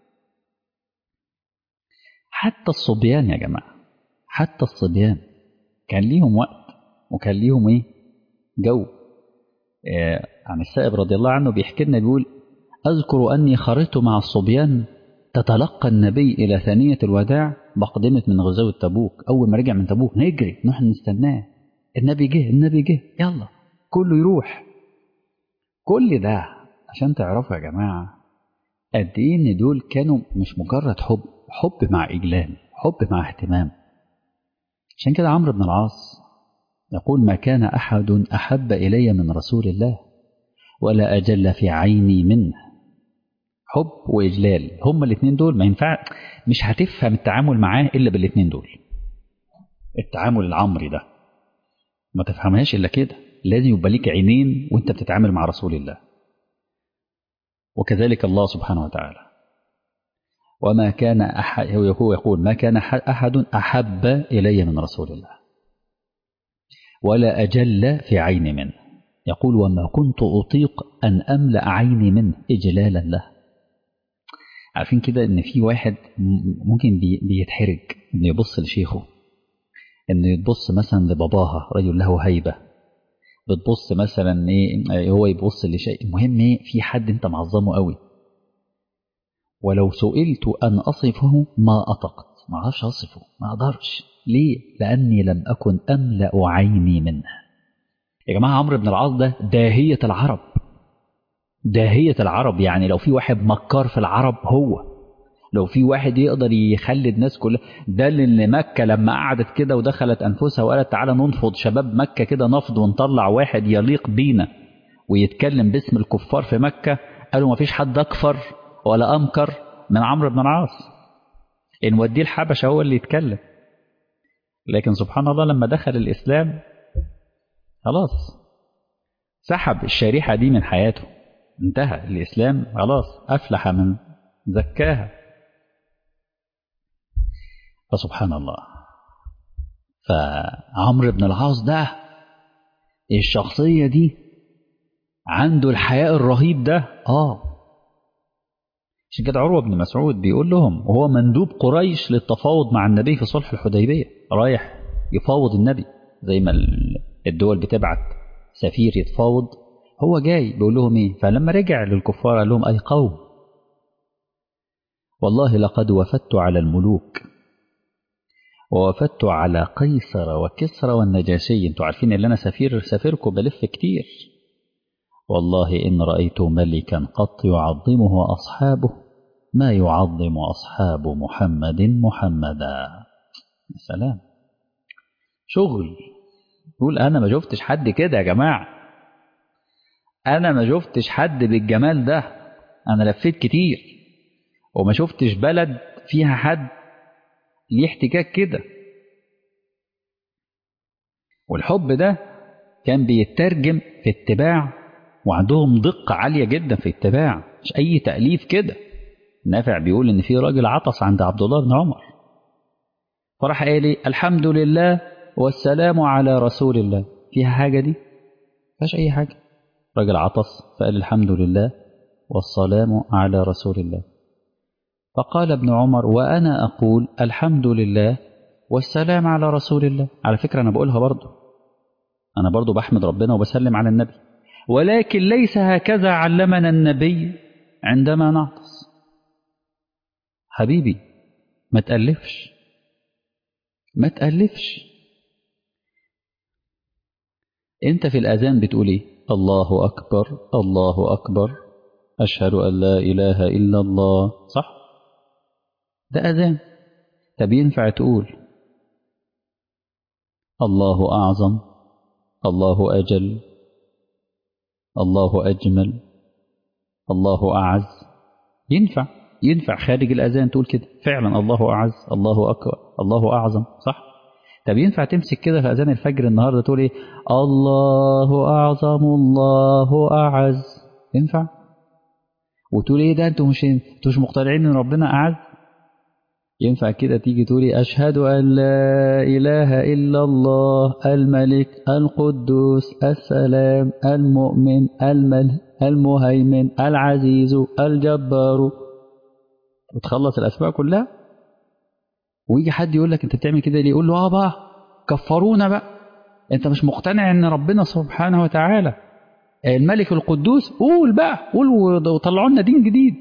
حتى الصبيان يا جماعة حتى الصبيان كان ليهم وقت وكان ليهم ايه جو آه عن السائب رضي الله عنه بيحكي لنا بيقول أذكر أني خرجت مع الصبيان تتلقى النبي إلى ثانية الوداع مقدمة من غزوة تبوك أول ما رجع من تبوك نجري نحن نستناه النبي جه النبي جه يلا كله يروح كل ده عشان تعرفوا يا جماعة قد إيه إن دول كانوا مش مجرد حب حب مع إجلال حب مع اهتمام عشان كده عمرو بن العاص يقول ما كان أحد أحب إلي من رسول الله ولا أجل في عيني منه حب وإجلال هما الاثنين دول ما ينفع مش هتفهم التعامل معاه إلا بالاثنين دول التعامل العمري ده ما تفهمهاش إلا كده لازم يبقى ليك عينين وانت بتتعامل مع رسول الله وكذلك الله سبحانه وتعالى وما كان أحد هو يقول ما كان أحد أحب إلي من رسول الله ولا أجل في عين منه يقول وما كنت أطيق أن أملأ عيني منه إجلالا له عارفين كده إن في واحد ممكن بيتحرج إنه يبص لشيخه إنه يبص مثلا لباباها رجل له هيبة بتبص مثلا إيه هو يبص لشيء المهم إيه في حد أنت معظمه قوي ولو سئلت أن أصفه ما أطقت ما أعرفش أصفه ما أقدرش ليه؟ لأني لم أكن أملأ عيني منه يا جماعة عمرو بن العاص ده داهية العرب داهية العرب يعني لو في واحد مكار في العرب هو لو في واحد يقدر يخلي الناس كلها ده اللي مكة لما قعدت كده ودخلت أنفسها وقالت تعالى ننفض شباب مكة كده نفض ونطلع واحد يليق بينا ويتكلم باسم الكفار في مكة قالوا ما فيش حد أكفر ولا أمكر من عمرو بن العاص نوديه الحبشة هو اللي يتكلم لكن سبحان الله لما دخل الإسلام خلاص سحب الشريحة دي من حياته انتهى الإسلام خلاص أفلح من زكاها فسبحان الله فعمرو بن العاص ده الشخصية دي عنده الحياء الرهيب ده اه عشان كده عروة بن مسعود بيقول لهم وهو مندوب قريش للتفاوض مع النبي في صلح الحديبية رايح يفاوض النبي زي ما الدول بتبعت سفير يتفاوض هو جاي بيقول لهم ايه فلما رجع للكفار قال لهم اي قوم والله لقد وفدت على الملوك ووفدت على قيصر وكسرى والنجاشي انتوا عارفين ان انا سفير سفيركم بلف كتير والله إن رأيت ملكا قط يعظمه أصحابه ما يعظم أصحاب محمد محمدا سلام شغل يقول أنا ما شفتش حد كده يا جماعة أنا ما شفتش حد بالجمال ده أنا لفيت كتير وما شفتش بلد فيها حد ليه احتكاك كده والحب ده كان بيترجم في اتباع وعندهم دقة عالية جدا في اتباع مش أي تأليف كده نافع بيقول إن في راجل عطس عند عبد الله بن عمر فراح قال لي الحمد لله والسلام على رسول الله فيها حاجة دي فاش أي حاجة راجل عطس فقال الحمد لله والسلام على رسول الله فقال ابن عمر وأنا أقول الحمد لله والسلام على رسول الله على فكرة أنا بقولها برضو أنا برضو بحمد ربنا وبسلم على النبي ولكن ليس هكذا علمنا النبي عندما نعطس حبيبي ما تألفش ما تألفش انت في الأذان بتقول ايه الله أكبر الله أكبر أشهد أن لا إله إلا الله صح ده أذان طب ينفع تقول الله أعظم الله أجل الله أجمل الله أعز ينفع ينفع خارج الأذان تقول كده فعلا الله أعز الله أكبر الله أعظم صح طب ينفع تمسك كده في أذان الفجر النهاردة تقول إيه الله أعظم الله أعز ينفع وتقول إيه ده أنتوا مش أنتوا مش مقتنعين إن ربنا أعز ينفع كده تيجي تقولي أشهد أن لا إله إلا الله الملك القدوس السلام المؤمن المل المهيمن العزيز الجبار وتخلص الأسماء كلها ويجي حد يقول لك أنت بتعمل كده ليه يقول له آه بقى كفرونا بقى أنت مش مقتنع إن ربنا سبحانه وتعالى الملك القدوس قول بقى قول وطلعوا لنا دين جديد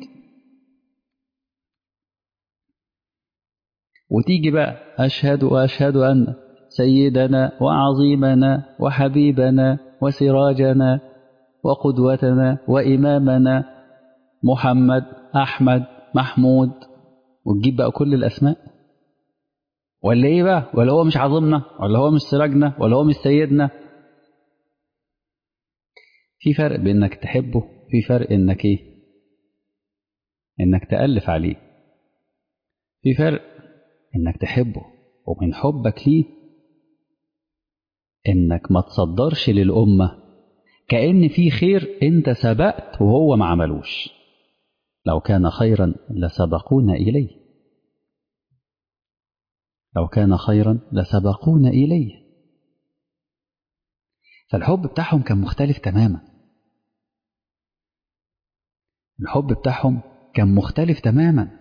وتيجي بقى أشهد وأشهد أن سيدنا وعظيمنا وحبيبنا وسراجنا وقدوتنا وإمامنا محمد أحمد محمود وتجيب بقى كل الأسماء ولا إيه بقى ولا هو مش عظيمنا ولا هو مش سراجنا ولا هو مش سيدنا في فرق بين انك تحبه في فرق انك ايه انك تألف عليه في فرق انك تحبه ومن حبك ليه انك ما تصدرش للأمة كأن في خير انت سبقت وهو ما عملوش لو كان خيرا لسبقونا إليه لو كان خيرا لسبقونا إليه فالحب بتاعهم كان مختلف تماما الحب بتاعهم كان مختلف تماما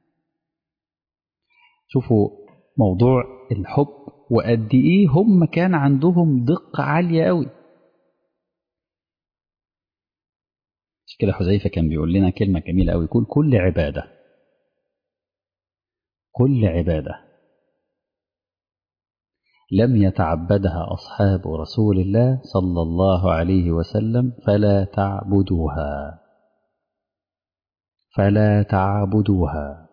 شوفوا موضوع الحب وقد ايه هم كان عندهم دقة عالية قوي مش كده حذيفة كان بيقول لنا كلمة جميلة قوي يقول كل عبادة كل عبادة لم يتعبدها أصحاب رسول الله صلى الله عليه وسلم فلا تعبدوها فلا تعبدوها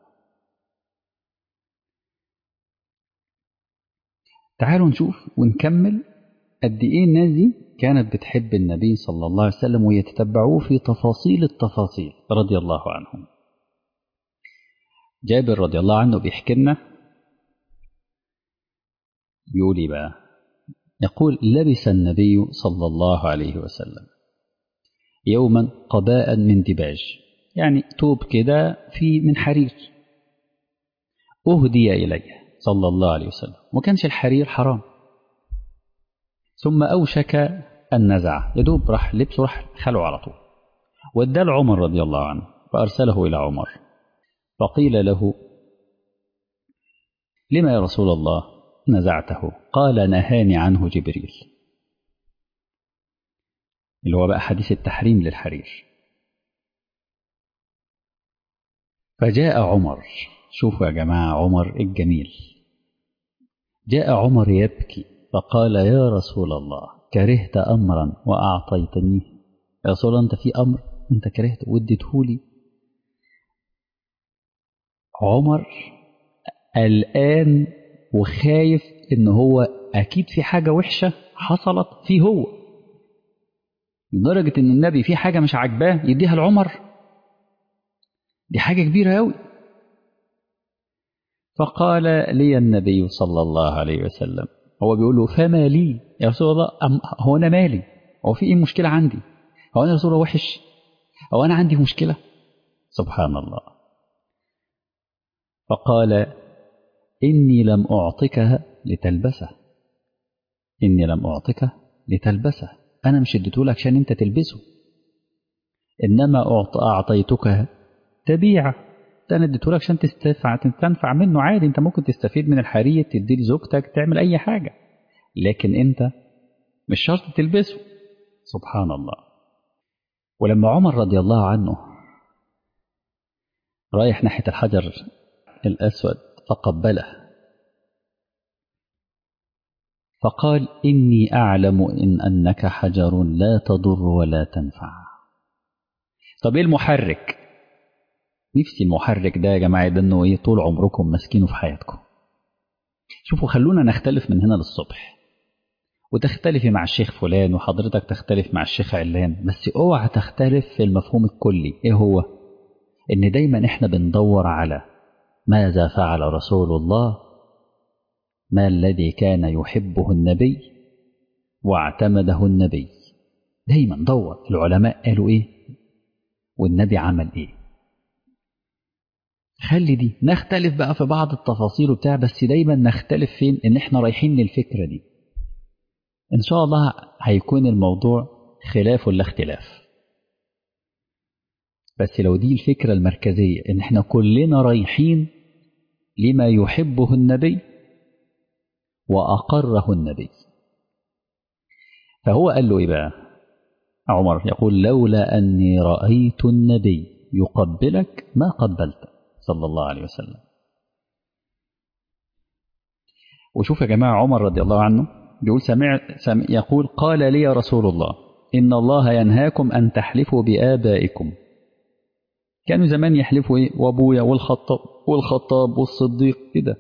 تعالوا نشوف ونكمل قد ايه الناس دي كانت بتحب النبي صلى الله عليه وسلم ويتتبعوه في تفاصيل التفاصيل رضي الله عنهم جابر رضي الله عنه بيحكي لنا بيقول ايه بقى يقول لبس النبي صلى الله عليه وسلم يوما قباء من دباج يعني توب كده في من حرير أهدي إليه صلى الله عليه وسلم وكانش الحرير حرام ثم أوشك النزع يدوب راح لبسه راح خلعه على طول وادى عمر رضي الله عنه فأرسله إلى عمر فقيل له لما يا رسول الله نزعته قال نهاني عنه جبريل اللي هو بقى حديث التحريم للحرير فجاء عمر شوفوا يا جماعة عمر الجميل جاء عمر يبكي فقال يا رسول الله كرهت أمرا وأعطيتنيه يا رسول الله أنت في أمر أنت كرهت وديتهولي عمر الآن وخايف إن هو أكيد في حاجة وحشة حصلت فيه هو لدرجة إن النبي في حاجة مش عاجباه يديها لعمر دي حاجة كبيرة أوي فقال لي النبي صلى الله عليه وسلم هو بيقول له فما لي يا رسول الله هو أنا مالي هو في إيه مشكلة عندي هو أنا رسول الله وحش هو أنا عندي مشكلة سبحان الله فقال إني لم أعطكها لتلبسه إني لم أعطك لتلبسه أنا مش اديتهولك عشان أنت تلبسه إنما أعطيتك تبيعة ده أنا اديتهولك عشان تستنفع تنفع منه عادي أنت ممكن تستفيد من الحرير تديه لزوجتك تعمل أي حاجة لكن أنت مش شرط تلبسه سبحان الله ولما عمر رضي الله عنه رايح ناحية الحجر الأسود فقبله فقال إني أعلم إن أنك حجر لا تضر ولا تنفع طب إيه المحرك نفسي المحرك ده يا جماعة ده إنه إيه طول عمركم ماسكينه في حياتكم شوفوا خلونا نختلف من هنا للصبح وتختلفي مع الشيخ فلان وحضرتك تختلف مع الشيخ علان بس اوعى تختلف في المفهوم الكلي ايه هو ان دايما احنا بندور على ماذا فعل رسول الله ما الذي كان يحبه النبي واعتمده النبي دايما دور العلماء قالوا ايه والنبي عمل ايه خلي دي نختلف بقى في بعض التفاصيل وبتاع بس دايما نختلف فين ان احنا رايحين للفكرة دي ان شاء الله هيكون الموضوع خلاف ولا اختلاف بس لو دي الفكرة المركزية ان احنا كلنا رايحين لما يحبه النبي وأقره النبي فهو قال له إيه بقى عمر يقول لولا أني رأيت النبي يقبلك ما قبلت صلى الله عليه وسلم وشوف يا جماعة عمر رضي الله عنه يقول سمع, سمع يقول قال لي رسول الله إن الله ينهاكم أن تحلفوا بآبائكم كانوا زمان يحلفوا إيه وأبويا والخطاب والخطاب والصديق كده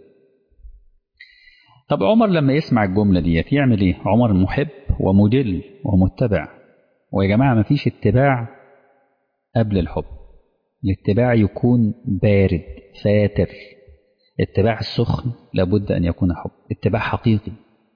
طب عمر لما يسمع الجملة ديت يعمل ايه عمر محب ومدل ومتبع ويا جماعة ما فيش اتباع قبل الحب الاتباع يكون بارد فاتر اتباع السخن لابد أن يكون حب اتباع حقيقي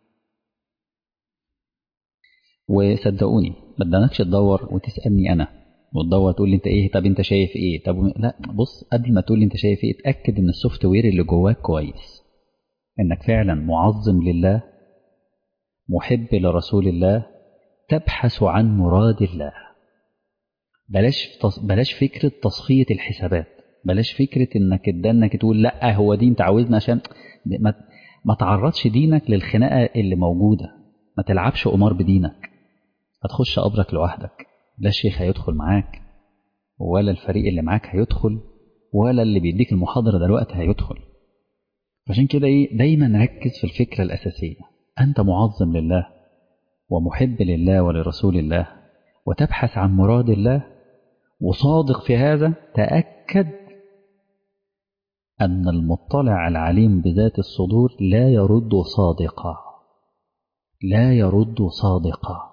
وصدقوني ما بدناكش تدور وتسألني أنا وتدور تقول لي انت ايه طب انت شايف ايه طب لا بص قبل ما تقول لي انت شايف ايه اتأكد ان السوفت وير اللي جواك كويس انك فعلا معظم لله محب لرسول الله تبحث عن مراد الله بلاش بلاش فكرة تصفية الحسابات بلاش فكرة انك تدنك تقول لا هو دي انت عاوزنا عشان ما, ما تعرضش دينك للخناقة اللي موجودة ما تلعبش قمار بدينك هتخش قبرك لوحدك لا الشيخ هيدخل معاك ولا الفريق اللي معاك هيدخل ولا اللي بيديك المحاضرة دلوقتي هيدخل عشان كده ايه دايما ركز في الفكرة الأساسية أنت معظم لله ومحب لله ولرسول الله وتبحث عن مراد الله وصادق في هذا تأكد أن المطلع العليم بذات الصدور لا يرد صادقا لا يرد صادقا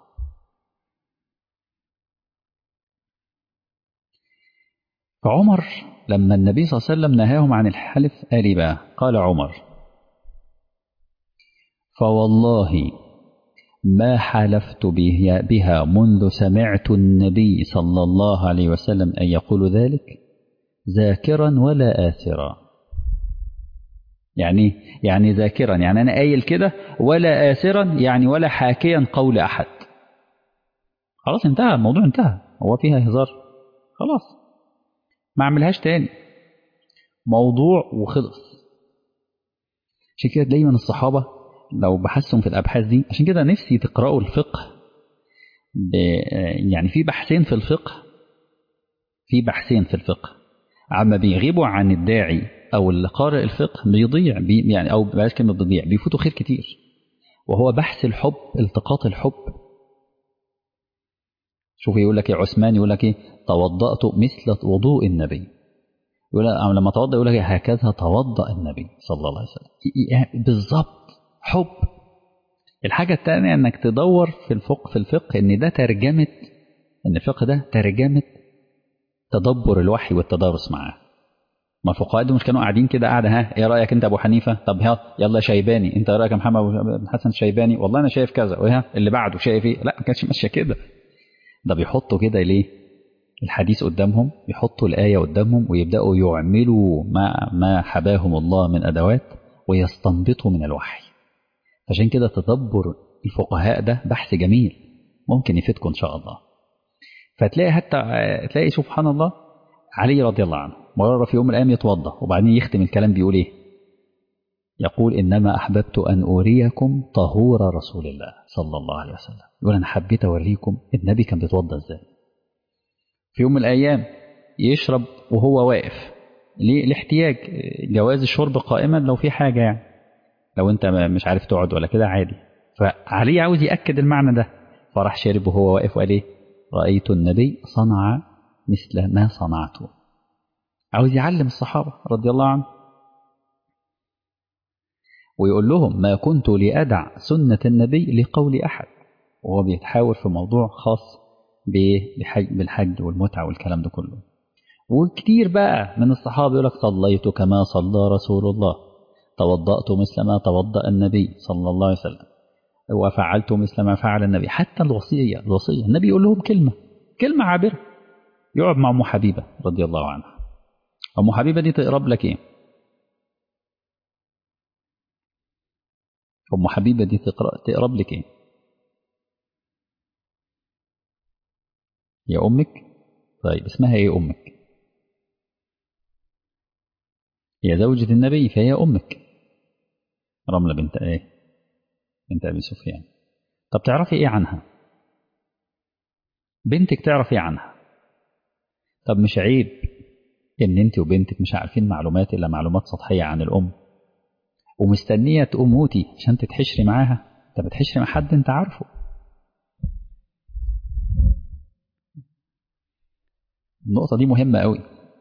فعمر لما النبي صلى الله عليه وسلم نهاهم عن الحلف قال بقى قال عمر فوالله ما حلفت بها منذ سمعت النبي صلى الله عليه وسلم أن يقول ذلك ذاكرا ولا آثرا يعني يعني ذاكرا يعني أنا قايل كده ولا آثرا يعني ولا حاكيا قول أحد خلاص انتهى الموضوع انتهى هو فيها هزار خلاص ما اعملهاش تاني موضوع وخلص عشان كده دايما الصحابة لو بحثهم في الأبحاث دي عشان كده نفسي تقرأوا الفقه ب... يعني في بحثين في الفقه في بحثين في الفقه عما بيغيبوا عن الداعي أو اللي قارئ الفقه بيضيع بي يعني أو بلاش كلمة بيضيع بيفوتوا خير كتير وهو بحث الحب التقاط الحب شوف يقول لك يا عثمان يقول لك ايه توضأت مثل وضوء النبي يقول لما توضأ يقول لك هكذا توضأ النبي صلى الله عليه وسلم يعني بالظبط حب الحاجة الثانية انك تدور في الفقه في الفقه ان ده ترجمة ان الفقه ده ترجمة تدبر الوحي والتدارس معاه ما الفقهاء دول مش كانوا قاعدين كده قاعده ها ايه رايك انت ابو حنيفه طب ها يلا شيباني انت ايه رايك يا محمد بن حسن شيباني والله انا شايف كذا وها اللي بعده شايف ايه لا ما كانش ماشيه كده ده بيحطوا كده ليه الحديث قدامهم يحطوا الآية قدامهم ويبدأوا يعملوا ما, ما حباهم الله من أدوات ويستنبطوا من الوحي عشان كده تدبر الفقهاء ده بحث جميل ممكن يفيدكم إن شاء الله فتلاقي حتى تلاقي سبحان الله علي رضي الله عنه مرة في يوم من الأيام يتوضأ وبعدين يختم الكلام بيقول إيه يقول إنما أحببت أن أريكم طهور رسول الله صلى الله عليه وسلم يقول أنا حبيت أوريكم النبي كان بيتوضأ إزاي في يوم من الأيام يشرب وهو واقف ليه الاحتياج جواز الشرب قائما لو في حاجة يعني لو أنت مش عارف تقعد ولا كده عادي فعلي عاوز يأكد المعنى ده فراح شرب وهو واقف وقال إيه رأيت النبي صنع مثل ما صنعته عاوز يعلم الصحابة رضي الله عنه ويقول لهم ما كنت لأدع سنة النبي لقول أحد وهو بيتحاور في موضوع خاص بالحج والمتعة والكلام ده كله وكتير بقى من الصحابة يقول لك صليت كما صلى رسول الله توضأت مثل ما توضأ النبي صلى الله عليه وسلم وفعلت مثل ما فعل النبي حتى الوصية الوصية النبي يقول لهم كلمة كلمة عابرة يقعد مع أم حبيبة رضي الله عنها أم حبيبة دي تقرب لك إيه أم حبيبة دي تقرب لك إيه يا أمك طيب اسمها إيه أمك هي زوجة النبي فهي أمك رملة بنت إيه بنت أبي سفيان طب تعرفي إيه عنها بنتك تعرف إيه عنها طب مش عيب إن أنت وبنتك مش عارفين معلومات إلا معلومات سطحية عن الأم ومستنية تموتي عشان تتحشري معاها أنت بتحشري مع حد أنت عارفه النقطة دي مهمة قوي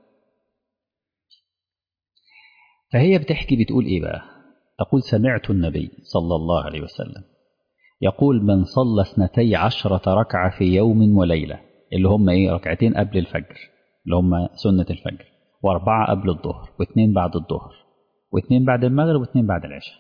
فهي بتحكي بتقول إيه بقى تقول سمعت النبي صلى الله عليه وسلم يقول من صلى اثنتي عشرة ركعة في يوم وليلة اللي هم إيه ركعتين قبل الفجر اللي هم سنة الفجر وأربعة قبل الظهر واثنين بعد الظهر واثنين بعد المغرب واثنين بعد العشاء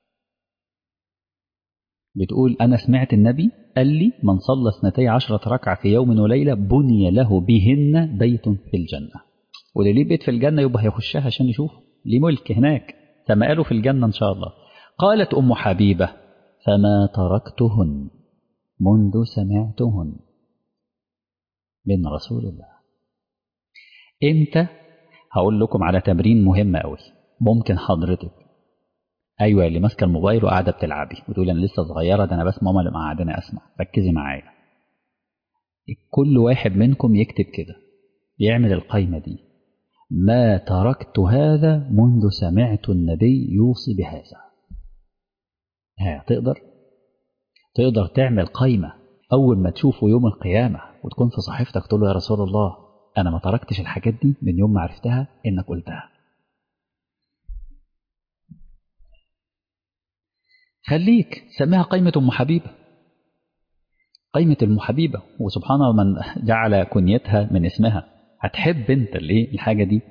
بتقول أنا سمعت النبي قال لي من صلى اثنتي عشرة ركعة في يوم وليلة بني له بهن بيت في الجنة واللي ليه بيت في الجنة يبقى هيخشها عشان يشوف ليه ملك هناك سمقاله في الجنة إن شاء الله قالت أم حبيبة فما تركتهن منذ سمعتهن من رسول الله امتى هقول لكم على تمرين مهم قوي ممكن حضرتك ايوه اللي ماسكه الموبايل وقاعده بتلعبي وتقول انا لسه صغيره ده انا بس ماما اللي مقعداني اسمع ركزي معايا كل واحد منكم يكتب كده يعمل القايمه دي ما تركت هذا منذ سمعت النبي يوصي بهذا ها تقدر تقدر تعمل قايمه اول ما تشوفه يوم القيامه وتكون في صحيفتك تقول له يا رسول الله انا ما تركتش الحاجات دي من يوم ما عرفتها انك قلتها خليك سميها قيمة أم حبيبة قيمة أم حبيبة وسبحان من جعل كنيتها من اسمها هتحب انت ليه الحاجة دي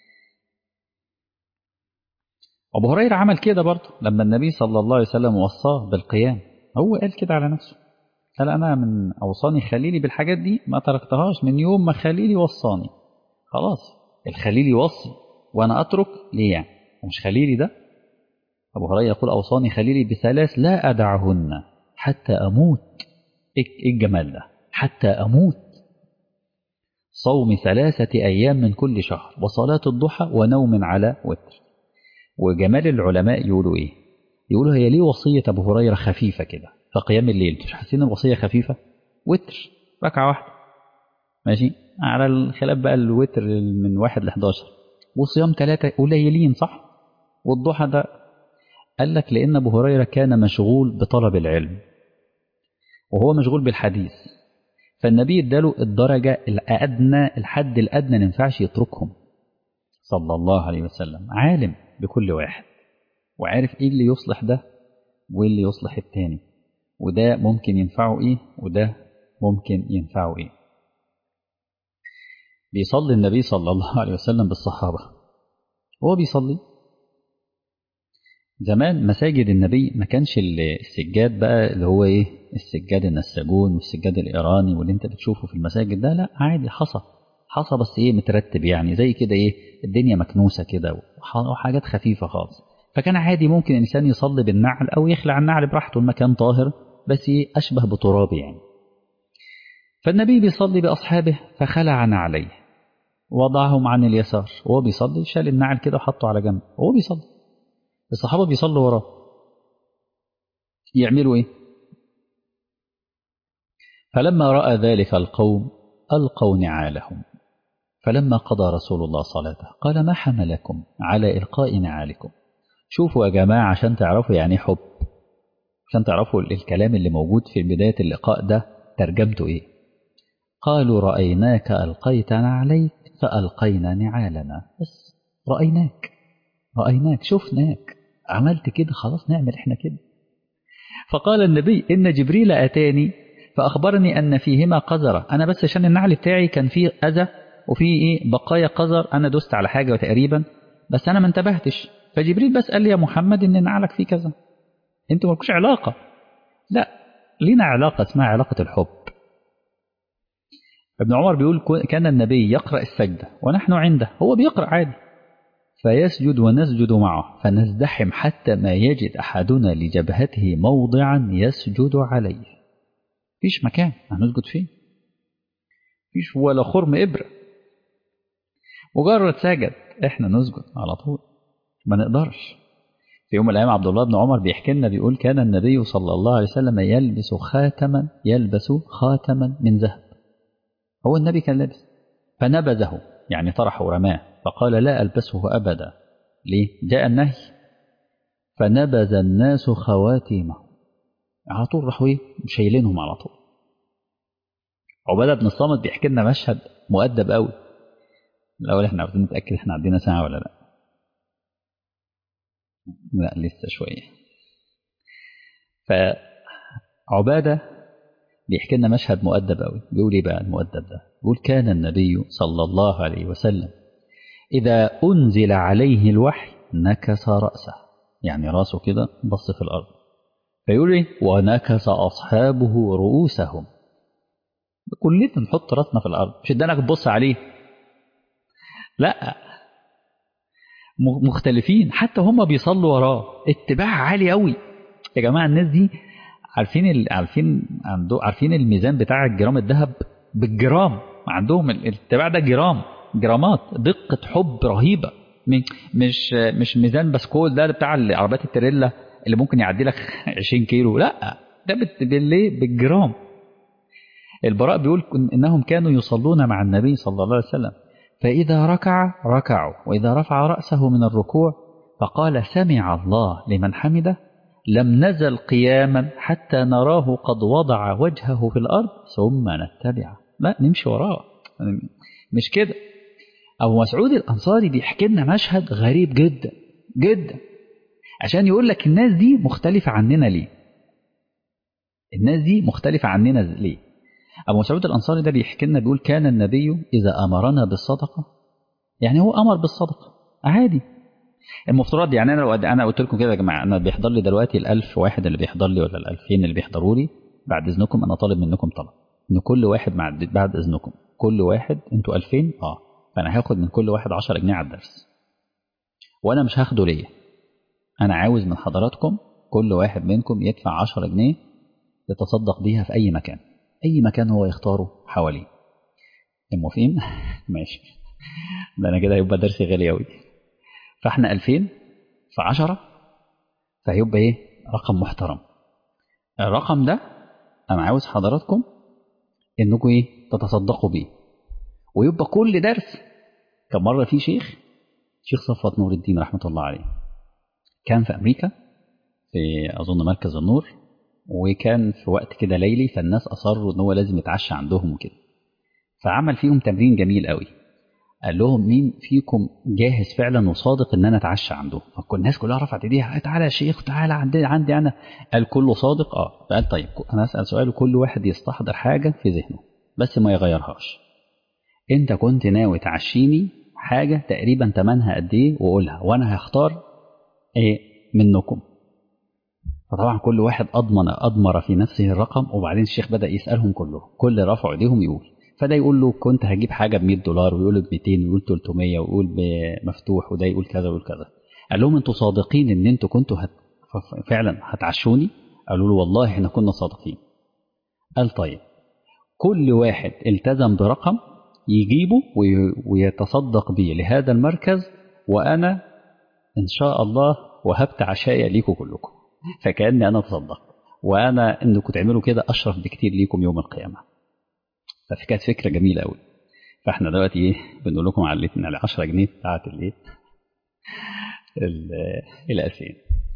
أبو هريرة عمل كده برضه لما النبي صلى الله عليه وسلم وصاه بالقيام هو قال كده على نفسه قال أنا من أوصاني خليلي بالحاجات دي ما تركتهاش من يوم ما خليلي وصاني خلاص الخليل يوصي وأنا أترك ليه يعني ومش خليلي ده أبو هريرة يقول أوصاني خليلي بثلاث لا أدعهن حتى أموت إيه الجمال ده حتى أموت صوم ثلاثة أيام من كل شهر وصلاة الضحى ونوم على وتر وجمال العلماء يقولوا إيه يقولوا هي ليه وصية أبو هريرة خفيفة كده فقيام الليل مش حاسين الوصية خفيفة وتر ركعة واحدة ماشي على الخلاف بقى الوتر من واحد ل 11 وصيام ثلاثة قليلين صح والضحى ده قال لك لأن أبو هريرة كان مشغول بطلب العلم وهو مشغول بالحديث فالنبي اداله الدرجة الأدنى الحد الأدنى ما ينفعش يتركهم صلى الله عليه وسلم عالم بكل واحد وعارف ايه اللي يصلح ده وايه اللي يصلح التاني وده ممكن ينفعه ايه وده ممكن ينفعه ايه بيصلي النبي صلى الله عليه وسلم بالصحابة هو بيصلي زمان مساجد النبي ما كانش السجاد بقى اللي هو ايه السجاد النساجون والسجاد الايراني واللي انت بتشوفه في المساجد ده لا عادي حصى حصى بس ايه مترتب يعني زي كده ايه الدنيا مكنوسه كده وحاجات خفيفه خالص فكان عادي ممكن الانسان يصلي بالنعل او يخلع النعل براحته المكان طاهر بس ايه اشبه بتراب يعني فالنبي بيصلي بأصحابه فخلع نعليه وضعهم عن اليسار وهو بيصلي شال النعل كده وحطه على جنب وهو بيصلي الصحابة بيصلوا وراه يعملوا ايه فلما رأى ذلك القوم ألقوا نعالهم فلما قضى رسول الله صلاته قال ما حملكم على إلقاء نعالكم شوفوا يا جماعة عشان تعرفوا يعني حب عشان تعرفوا الكلام اللي موجود في بداية اللقاء ده ترجمته ايه قالوا رأيناك ألقيت نعليك فألقينا نعالنا بس رأيناك رأيناك شفناك عملت كده خلاص نعمل احنا كده فقال النبي إن جبريل أتاني فأخبرني أن فيهما قذرة أنا بس عشان النعل بتاعي كان فيه أذى وفيه إيه بقايا قذر أنا دست على حاجة تقريبا بس أنا ما انتبهتش فجبريل بس قال لي يا محمد إن نعلك فيه كذا أنتوا مالكوش علاقة لا لينا علاقة اسمها علاقة الحب ابن عمر بيقول كان النبي يقرأ السجدة ونحن عنده هو بيقرأ عادي فيسجد ونسجد معه فنزدحم حتى ما يجد أحدنا لجبهته موضعا يسجد عليه فيش مكان هنسجد فيه فيش ولا خرم إبرة مجرد سجد احنا نسجد على طول ما نقدرش في يوم من الأيام عبد الله بن عمر بيحكي لنا بيقول كان النبي صلى الله عليه وسلم يلبس خاتما يلبس خاتما من ذهب هو النبي كان لابس فنبذه يعني طرحه ورماه فقال لا ألبسه أبدا ليه؟ جاء النهي فنبذ الناس خواتيمه على طول راحوا ايه شايلينهم على طول عبادة بن الصامت بيحكي لنا مشهد مؤدب قوي الأول احنا عاوزين نتأكد احنا عندنا ساعة ولا لا لا لسه شوية فعبادة بيحكي لنا مشهد مؤدب قوي بيقول ايه بقى المؤدب ده بيقول كان النبي صلى الله عليه وسلم إذا أنزل عليه الوحي نكس رأسه يعني راسه كده بص في الأرض فيقول ايه ونكس أصحابه رؤوسهم كلنا نحط راسنا في الأرض مش ادانك تبص عليه لا مختلفين حتى هم بيصلوا وراه اتباع عالي قوي يا جماعة الناس دي عارفين ال... عارفين عنده عارفين الميزان بتاع الجرام الذهب بالجرام عندهم الاتباع ده جرام جرامات دقة حب رهيبة مش مش ميزان بسكول ده بتاع العربيات التريلا اللي ممكن يعدي لك 20 كيلو لا ده بالليه بالجرام البراء بيقول انهم كانوا يصلون مع النبي صلى الله عليه وسلم فإذا ركع ركعوا وإذا رفع رأسه من الركوع فقال سمع الله لمن حمده لم نزل قياما حتى نراه قد وضع وجهه في الأرض ثم نتبعه لا نمشي وراه مش كده أبو مسعود الأنصاري بيحكي لنا مشهد غريب جدا جدا عشان يقول لك الناس دي مختلفة عننا ليه الناس دي مختلفة عننا ليه أبو مسعود الأنصاري ده بيحكي لنا بيقول كان النبي إذا أمرنا بالصدقة يعني هو أمر بالصدقة عادي المفترض يعني أنا لو أنا قلت لكم كده يا جماعة أنا بيحضر لي دلوقتي الألف واحد اللي بيحضر لي ولا الألفين اللي بيحضروا لي بعد إذنكم أنا طالب منكم طلب إن كل واحد مع بعد إذنكم كل واحد أنتوا 2000 أه فأنا هاخد من كل واحد 10 جنيه على الدرس وأنا مش هاخده ليا أنا عاوز من حضراتكم كل واحد منكم يدفع 10 جنيه يتصدق بيها في أي مكان أي مكان هو يختاره حواليه موافقين؟ ماشي ده أنا كده هيبقى درسي غالي أوي فإحنا 2000 في 10 فهيبقى إيه؟ رقم محترم الرقم ده أنا عاوز حضراتكم إنكم إيه؟ تتصدقوا بيه ويبقى كل درس كان مرة في شيخ شيخ صفوت نور الدين رحمة الله عليه كان في أمريكا في أظن مركز النور وكان في وقت كده ليلي فالناس أصروا إن هو لازم يتعشى عندهم وكده فعمل فيهم تمرين جميل قوي قال لهم مين فيكم جاهز فعلا وصادق ان انا اتعشى عنده فكل الناس كلها رفعت ايديها تعالى يا شيخ تعالى عندي عندي انا قال كله صادق اه فقال طيب انا اسال سؤال وكل واحد يستحضر حاجه في ذهنه بس ما يغيرهاش انت كنت ناوي تعشيني حاجه تقريبا ثمنها قد ايه وقولها وانا هختار ايه منكم فطبعا كل واحد اضمن اضمر في نفسه الرقم وبعدين الشيخ بدا يسالهم كلهم كل رفعوا ايديهم يقول فده يقول له كنت هجيب حاجه ب 100 دولار ويقول له ب 200 ويقول 300 ويقول بمفتوح وده يقول كذا ويقول كذا قال لهم انتوا صادقين ان انتوا كنتوا هت... فعلا هتعشوني قالوا له والله احنا كنا صادقين قال طيب كل واحد التزم برقم يجيبه ويتصدق به لهذا المركز وأنا إن شاء الله وهبت عشايا ليكم كلكم فكأني أنا تصدقت وأنا إنكم تعملوا كده أشرف بكتير ليكم يوم القيامة فكانت فكرة جميلة أوي فاحنا دلوقتي ايه بنقول لكم على على 10 جنيه بتاعت الايه الاسين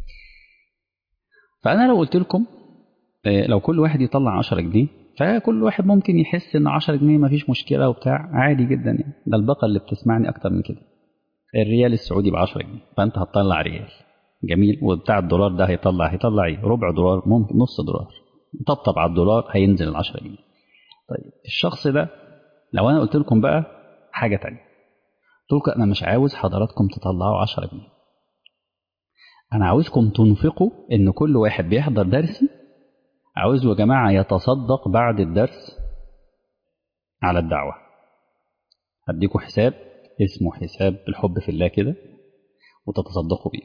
فانا لو قلت لكم لو كل واحد يطلع 10 جنيه فكل واحد ممكن يحس ان 10 جنيه ما فيش مشكله وبتاع عادي جدا يعني ده الباقه اللي بتسمعني اكتر من كده الريال السعودي ب 10 جنيه فانت هتطلع ريال جميل وبتاع الدولار ده هيطلع هيطلع ايه ربع دولار ممكن نص دولار طبطب على الدولار هينزل ال 10 جنيه طيب الشخص ده لو انا قلت لكم بقى حاجه تانية قلت لكم انا مش عاوز حضراتكم تطلعوا 10 جنيه انا عاوزكم تنفقوا ان كل واحد بيحضر درسي عاوزه يا جماعه يتصدق بعد الدرس على الدعوه هديكوا حساب اسمه حساب الحب في الله كده وتتصدقوا بيه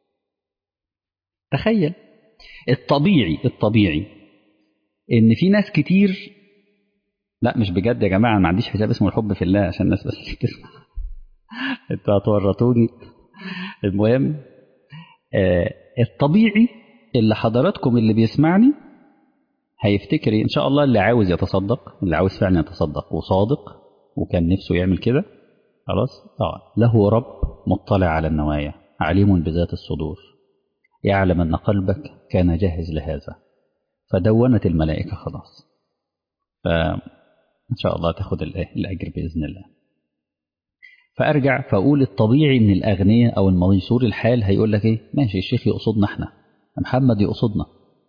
تخيل الطبيعي الطبيعي ان في ناس كتير لا مش بجد يا جماعه ما عنديش حساب اسمه الحب في الله عشان الناس بس تسمع انتوا هتورطوني المهم آه الطبيعي اللي حضراتكم اللي بيسمعني هيفتكر ان شاء الله اللي عاوز يتصدق اللي عاوز فعلا يتصدق وصادق وكان نفسه يعمل كده خلاص اه له رب مطلع على النوايا عليم بذات الصدور يعلم ان قلبك كان جاهز لهذا فدونت الملائكه خلاص فان شاء الله تاخد الاجر باذن الله فارجع فاقول الطبيعي ان الاغنياء او الميسور الحال هيقول لك ايه ماشي الشيخ يقصدنا احنا محمد يقصدنا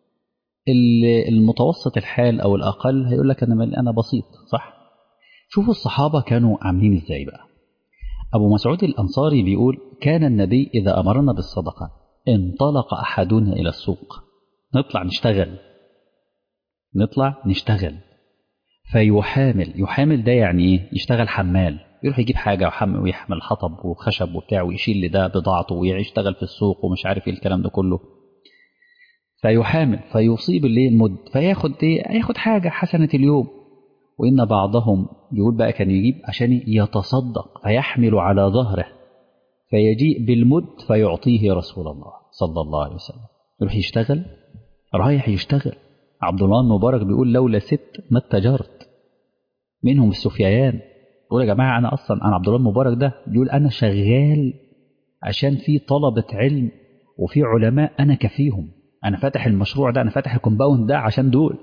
المتوسط الحال او الاقل هيقول لك انا انا بسيط صح شوفوا الصحابه كانوا عاملين ازاي بقى ابو مسعود الانصاري بيقول كان النبي اذا امرنا بالصدقه انطلق احدنا الى السوق نطلع نشتغل نطلع نشتغل فيحامل يحامل ده يعني ايه يشتغل حمال يروح يجيب حاجه ويحمل ويحمل حطب وخشب وبتاع ويشيل لده بضاعته ويشتغل في السوق ومش عارف ايه الكلام ده كله فيحامل فيصيب اللي المد فياخد ايه ياخد حاجه حسنه اليوم وان بعضهم يقول بقى كان يجيب عشان يتصدق فيحمل على ظهره فيجيء بالمد فيعطيه رسول الله صلى الله عليه وسلم يروح يشتغل رايح يشتغل عبد الله المبارك بيقول لولا ست ما اتجرت منهم السفيان يقول يا جماعه انا اصلا انا عبد الله المبارك ده بيقول انا شغال عشان في طلبه علم وفي علماء انا كفيهم انا فاتح المشروع ده انا فاتح الكومباوند ده عشان دول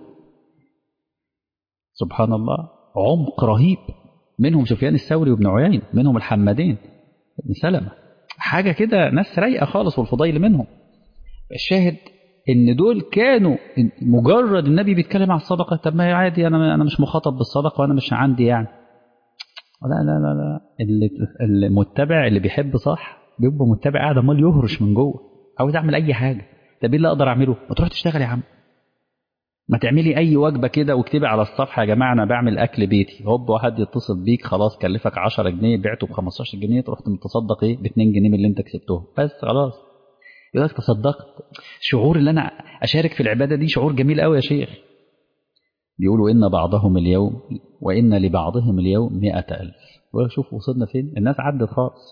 سبحان الله عمق رهيب منهم سفيان الثوري وابن عيين منهم الحمادين ابن سلمة حاجة كده ناس رايقة خالص والفضيل منهم الشاهد ان دول كانوا مجرد النبي بيتكلم على الصدقة طب ما عادي انا انا مش مخاطب بالصدقة وانا مش عندي يعني لا لا لا لا اللي المتبع اللي بيحب صح بيبقى متبع قاعد امال يهرش من جوه عاوز اعمل اي حاجه طب ايه اللي اقدر اعمله ما تروح تشتغل يا عم ما تعملي اي وجبه كده واكتبي على الصفحه يا جماعه انا بعمل اكل بيتي هوب واحد يتصل بيك خلاص كلفك 10 جنيه بعته ب 15 جنيه تروح متصدق ايه ب 2 جنيه من اللي انت كسبتهم بس خلاص يقول لك تصدقت شعور اللي انا اشارك في العباده دي شعور جميل قوي يا شيخ بيقولوا ان بعضهم اليوم وان لبعضهم اليوم مئة ألف شوف وصلنا فين الناس عدت خالص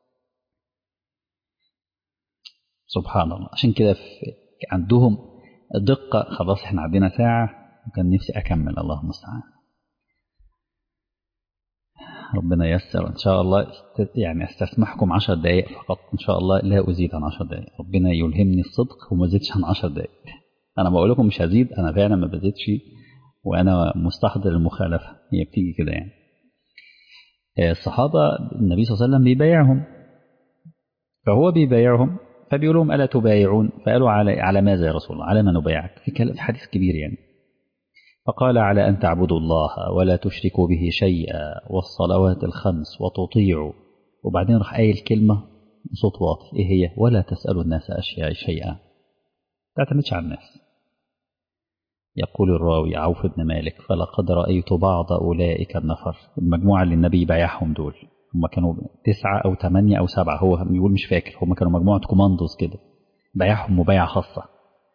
سبحان الله عشان كده عندهم دقة خلاص احنا عندنا ساعة وكان نفسي أكمل الله المستعان ربنا ييسر إن شاء الله يعني استسمحكم عشر دقائق فقط إن شاء الله لا أزيد عن عشر دقائق ربنا يلهمني الصدق وما زيدش عن عشر دقائق أنا بقول لكم مش هزيد أنا فعلا ما بزيدش وأنا مستحضر المخالفة هي بتيجي كده يعني الصحابة النبي صلى الله عليه وسلم بيبايعهم فهو بيبايعهم فبيقول لهم ألا تبايعون فقالوا على على ماذا يا رسول الله على ما نبايعك في كلام حديث كبير يعني فقال على أن تعبدوا الله ولا تشركوا به شيئا والصلوات الخمس وتطيعوا وبعدين راح قايل كلمة بصوت واطي إيه هي ولا تسألوا الناس أشياء شيئا ما تعتمدش على الناس يقول الراوي عوف بن مالك فلقد رأيت بعض أولئك النفر المجموعة اللي النبي بايعهم دول هم كانوا تسعة أو ثمانية أو سبعة هو بيقول مش فاكر هم كانوا مجموعة كوماندوز كده بايعهم مبايعة خاصة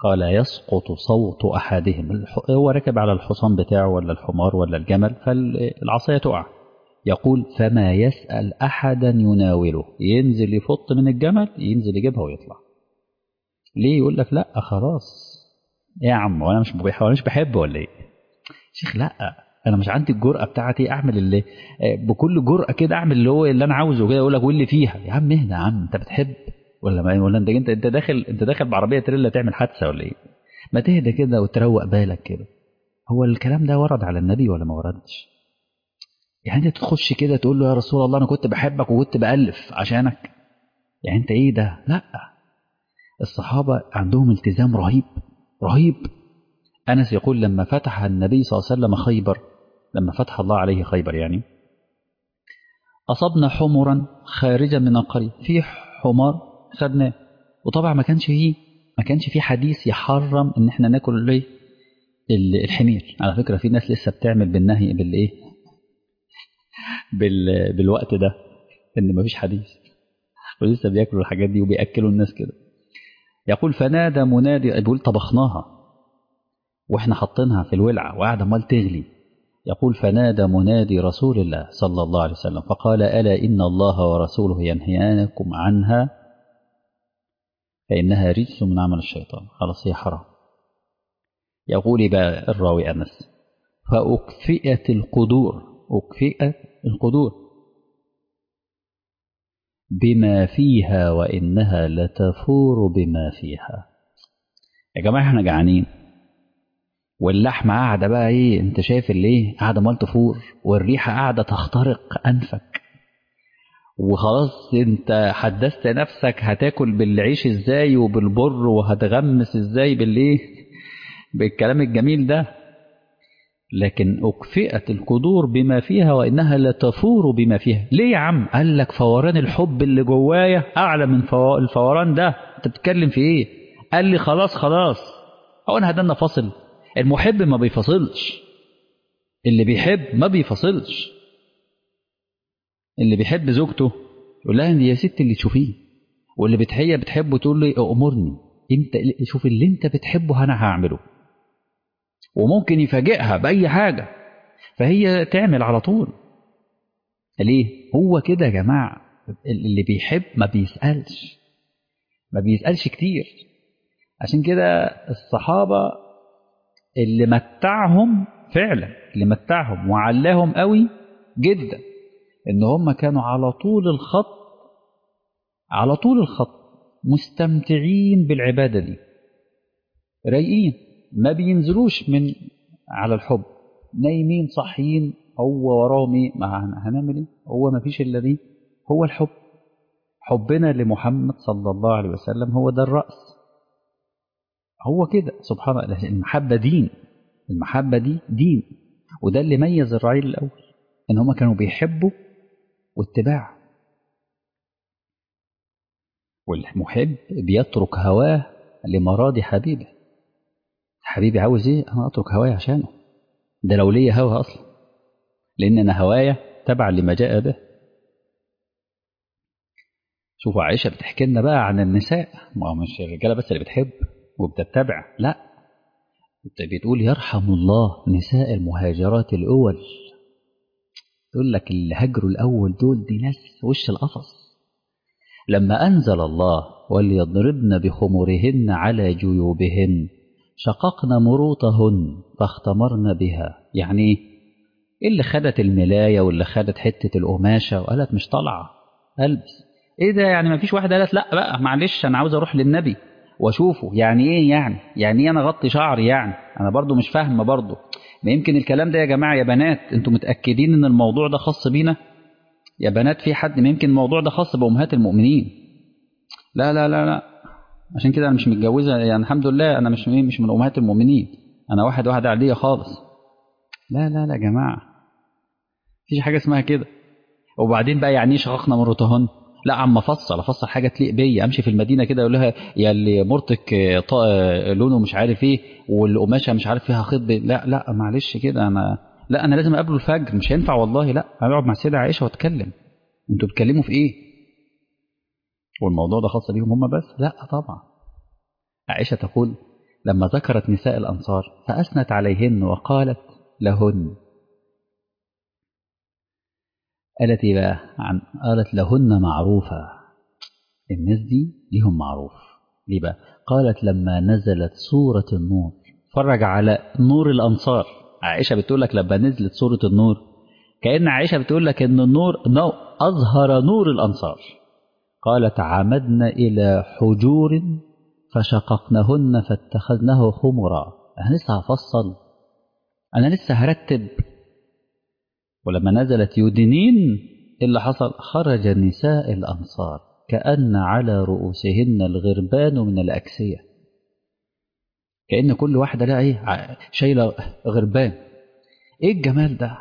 قال يسقط صوت أحدهم هو ركب على الحصان بتاعه ولا الحمار ولا الجمل فالعصاية تقع يقول فما يسأل أحدا يناوله ينزل يفط من الجمل ينزل يجيبها ويطلع ليه يقول لك لا خلاص يا عم وانا مش بحب وانا مش بحب ولا ايه شيخ لا انا مش عندي الجرأه بتاعتي اعمل اللي بكل جرأه كده اعمل اللي هو اللي انا عاوزه كده اقول لك واللي فيها يا عم اهدى يا عم انت بتحب ولا ما ولا انت انت انت داخل انت داخل بعربيه تريلا تعمل حادثه ولا ايه ما تهدى كده وتروق بالك كده هو الكلام ده ورد على النبي ولا ما وردش يعني انت تخش كده تقول له يا رسول الله انا كنت بحبك وكنت بألف عشانك يعني انت ايه ده لا الصحابه عندهم التزام رهيب رهيب انس يقول لما فتح النبي صلى الله عليه وسلم خيبر لما فتح الله عليه خيبر يعني اصبنا حمرا خارجا من القريه في حمار خدناه وطبعا ما كانش فيه ما كانش فيه حديث يحرم ان احنا ناكل الايه الحمير على فكره في ناس لسه بتعمل بالنهي بالايه بال... بالوقت ده ان ما فيش حديث ولسه بياكلوا الحاجات دي وبياكلوا الناس كده يقول فنادى منادي بيقول طبخناها واحنا حاطينها في الولعه وقاعده مال تغلي يقول فنادى منادي رسول الله صلى الله عليه وسلم فقال الا ان الله ورسوله ينهيانكم عنها فانها رجس من عمل الشيطان خلاص هي حرام يقول بقى الراوي انس فاكفئت القدور اكفئت القدور بما فيها وانها لتفور بما فيها يا جماعه احنا جعانين واللحمه قاعده بقى ايه انت شايف اللي ايه قاعده مال تفور والريحه قاعده تخترق انفك وخلاص انت حدثت نفسك هتاكل بالعيش ازاي وبالبر وهتغمس ازاي بالايه بالكلام الجميل ده لكن أكفئت القدور بما فيها وإنها لتفور بما فيها ليه يا عم قال لك فوران الحب اللي جوايا أعلى من فو... الفوران ده أنت بتتكلم في إيه قال لي خلاص خلاص هو أنا هدنا فاصل المحب ما بيفصلش اللي بيحب ما بيفصلش اللي بيحب زوجته يقول لها يا ست اللي تشوفيه واللي بتحيه بتحبه تقول له امرني انت شوف اللي انت بتحبه انا هعمله وممكن يفاجئها بأي حاجة فهي تعمل على طول ليه؟ هو كده يا جماعة اللي بيحب ما بيسألش ما بيسألش كتير عشان كده الصحابة اللي متعهم فعلا اللي متعهم وعلاهم قوي جدا ان هم كانوا على طول الخط على طول الخط مستمتعين بالعبادة دي رايقين ما بينزلوش من على الحب نايمين صاحيين هو وراهم ايه ما هنعمل ايه هو ما فيش الا دي هو الحب حبنا لمحمد صلى الله عليه وسلم هو ده الرأس هو كده سبحان الله المحبة دين المحبة دي دين وده اللي ميز الرعيل الأول إن هما كانوا بيحبوا واتباع والمحب بيترك هواه لمراضي حبيبه حبيبي عاوز ايه انا اترك هوايا عشانه ده لو ليا هوا اصلا لان انا هوايا تبع لما جاء به شوفوا عائشه بتحكي لنا بقى عن النساء ما هو مش الرجاله بس اللي بتحب وبتتبع لا بتقول يرحم الله نساء المهاجرات الاول تقول لك اللي هاجروا الاول دول دي ناس وش القفص لما انزل الله وليضربن بخمرهن على جيوبهن شققنا مروطهن فاختمرن بها يعني ايه اللي خدت الملاية واللي خدت حتة القماشة وقالت مش طالعة ألبس ايه ده يعني ما فيش واحدة قالت لا بقى معلش انا عاوز اروح للنبي واشوفه يعني ايه يعني يعني ايه انا اغطي شعري يعني انا برضو مش فاهمة برضو ما يمكن الكلام ده يا جماعة يا بنات انتوا متأكدين ان الموضوع ده خاص بينا يا بنات في حد ما يمكن الموضوع ده خاص بأمهات المؤمنين لا لا لا لا عشان كده انا مش متجوزه يعني الحمد لله انا مش مش من امهات المؤمنين انا واحد واحده عاديه خالص لا لا لا يا جماعه مفيش حاجه اسمها كده وبعدين بقى يعني ايه شققنا مرتهن لا عم افصل افصل حاجه تليق بيا امشي في المدينه كده اقول لها يا اللي مرتك لونه مش عارف ايه والقماشه مش عارف فيها خيط لا لا معلش كده انا لا انا لازم اقابله الفجر مش هينفع والله لا انا اقعد مع السيده عائشه واتكلم انتوا بتتكلموا في ايه والموضوع ده خاص بيهم هم بس لا طبعا عائشة تقول لما ذكرت نساء الأنصار فأثنت عليهن وقالت لهن قالت إيه بقى عن قالت لهن معروفة الناس دي ليهم معروف ليه بقى قالت لما نزلت سورة النور فرج على نور الأنصار عائشة بتقول لك لما نزلت سورة النور كأن عائشة بتقول لك إن النور نو أظهر نور الأنصار قالت عمدنا إلى حجور فشققنهن فاتخذناه خمرا أنا لسه هفصل أنا لسه هرتب ولما نزلت يدنين اللي حصل خرج نساء الأنصار كأن على رؤوسهن الغربان من الأكسية كأن كل واحدة لها إيه شايلة غربان إيه الجمال ده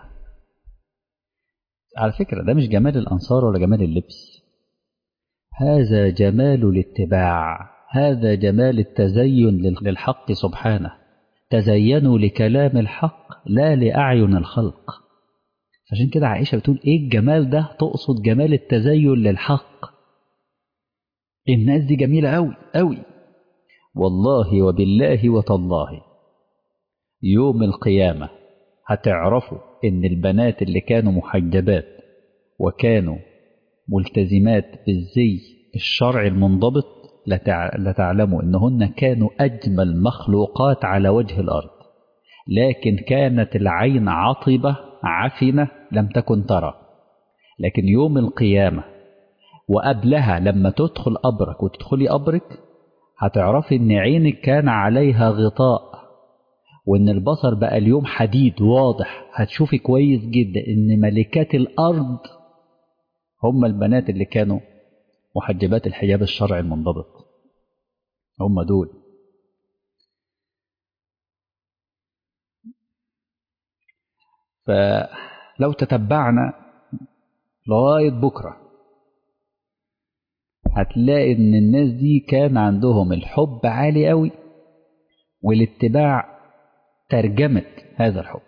على فكرة ده مش جمال الأنصار ولا جمال اللبس هذا جمال الاتباع هذا جمال التزين للحق سبحانه تزينوا لكلام الحق لا لأعين الخلق عشان كده عائشة بتقول ايه الجمال ده تقصد جمال التزين للحق الناس دي جميلة أوي أوي والله وبالله وتالله يوم القيامة هتعرفوا إن البنات اللي كانوا محجبات وكانوا ملتزمات بالزي الشرعي المنضبط لتعلموا إنهن كانوا أجمل مخلوقات على وجه الأرض لكن كانت العين عطبة عفنة لم تكن ترى لكن يوم القيامة وقبلها لما تدخل قبرك وتدخلي قبرك هتعرفي ان عينك كان عليها غطاء وان البصر بقى اليوم حديد واضح هتشوفي كويس جدا ان ملكات الارض هم البنات اللي كانوا محجبات الحجاب الشرعي المنضبط هم دول فلو تتبعنا لغاية بكرة هتلاقي ان الناس دي كان عندهم الحب عالي قوي والاتباع ترجمة هذا الحب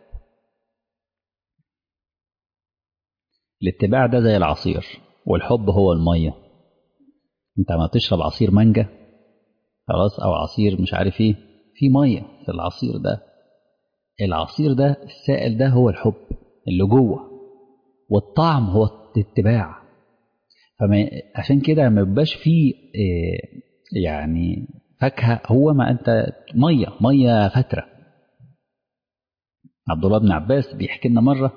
الاتباع ده زي العصير والحب هو المية انت ما تشرب عصير مانجا خلاص او عصير مش عارف ايه في مية في العصير ده العصير ده السائل ده هو الحب اللي جوه والطعم هو الاتباع فما عشان كده ما بيبقاش فيه إيه يعني فاكهه هو ما انت ميه ميه فتره عبد الله بن عباس بيحكي لنا مره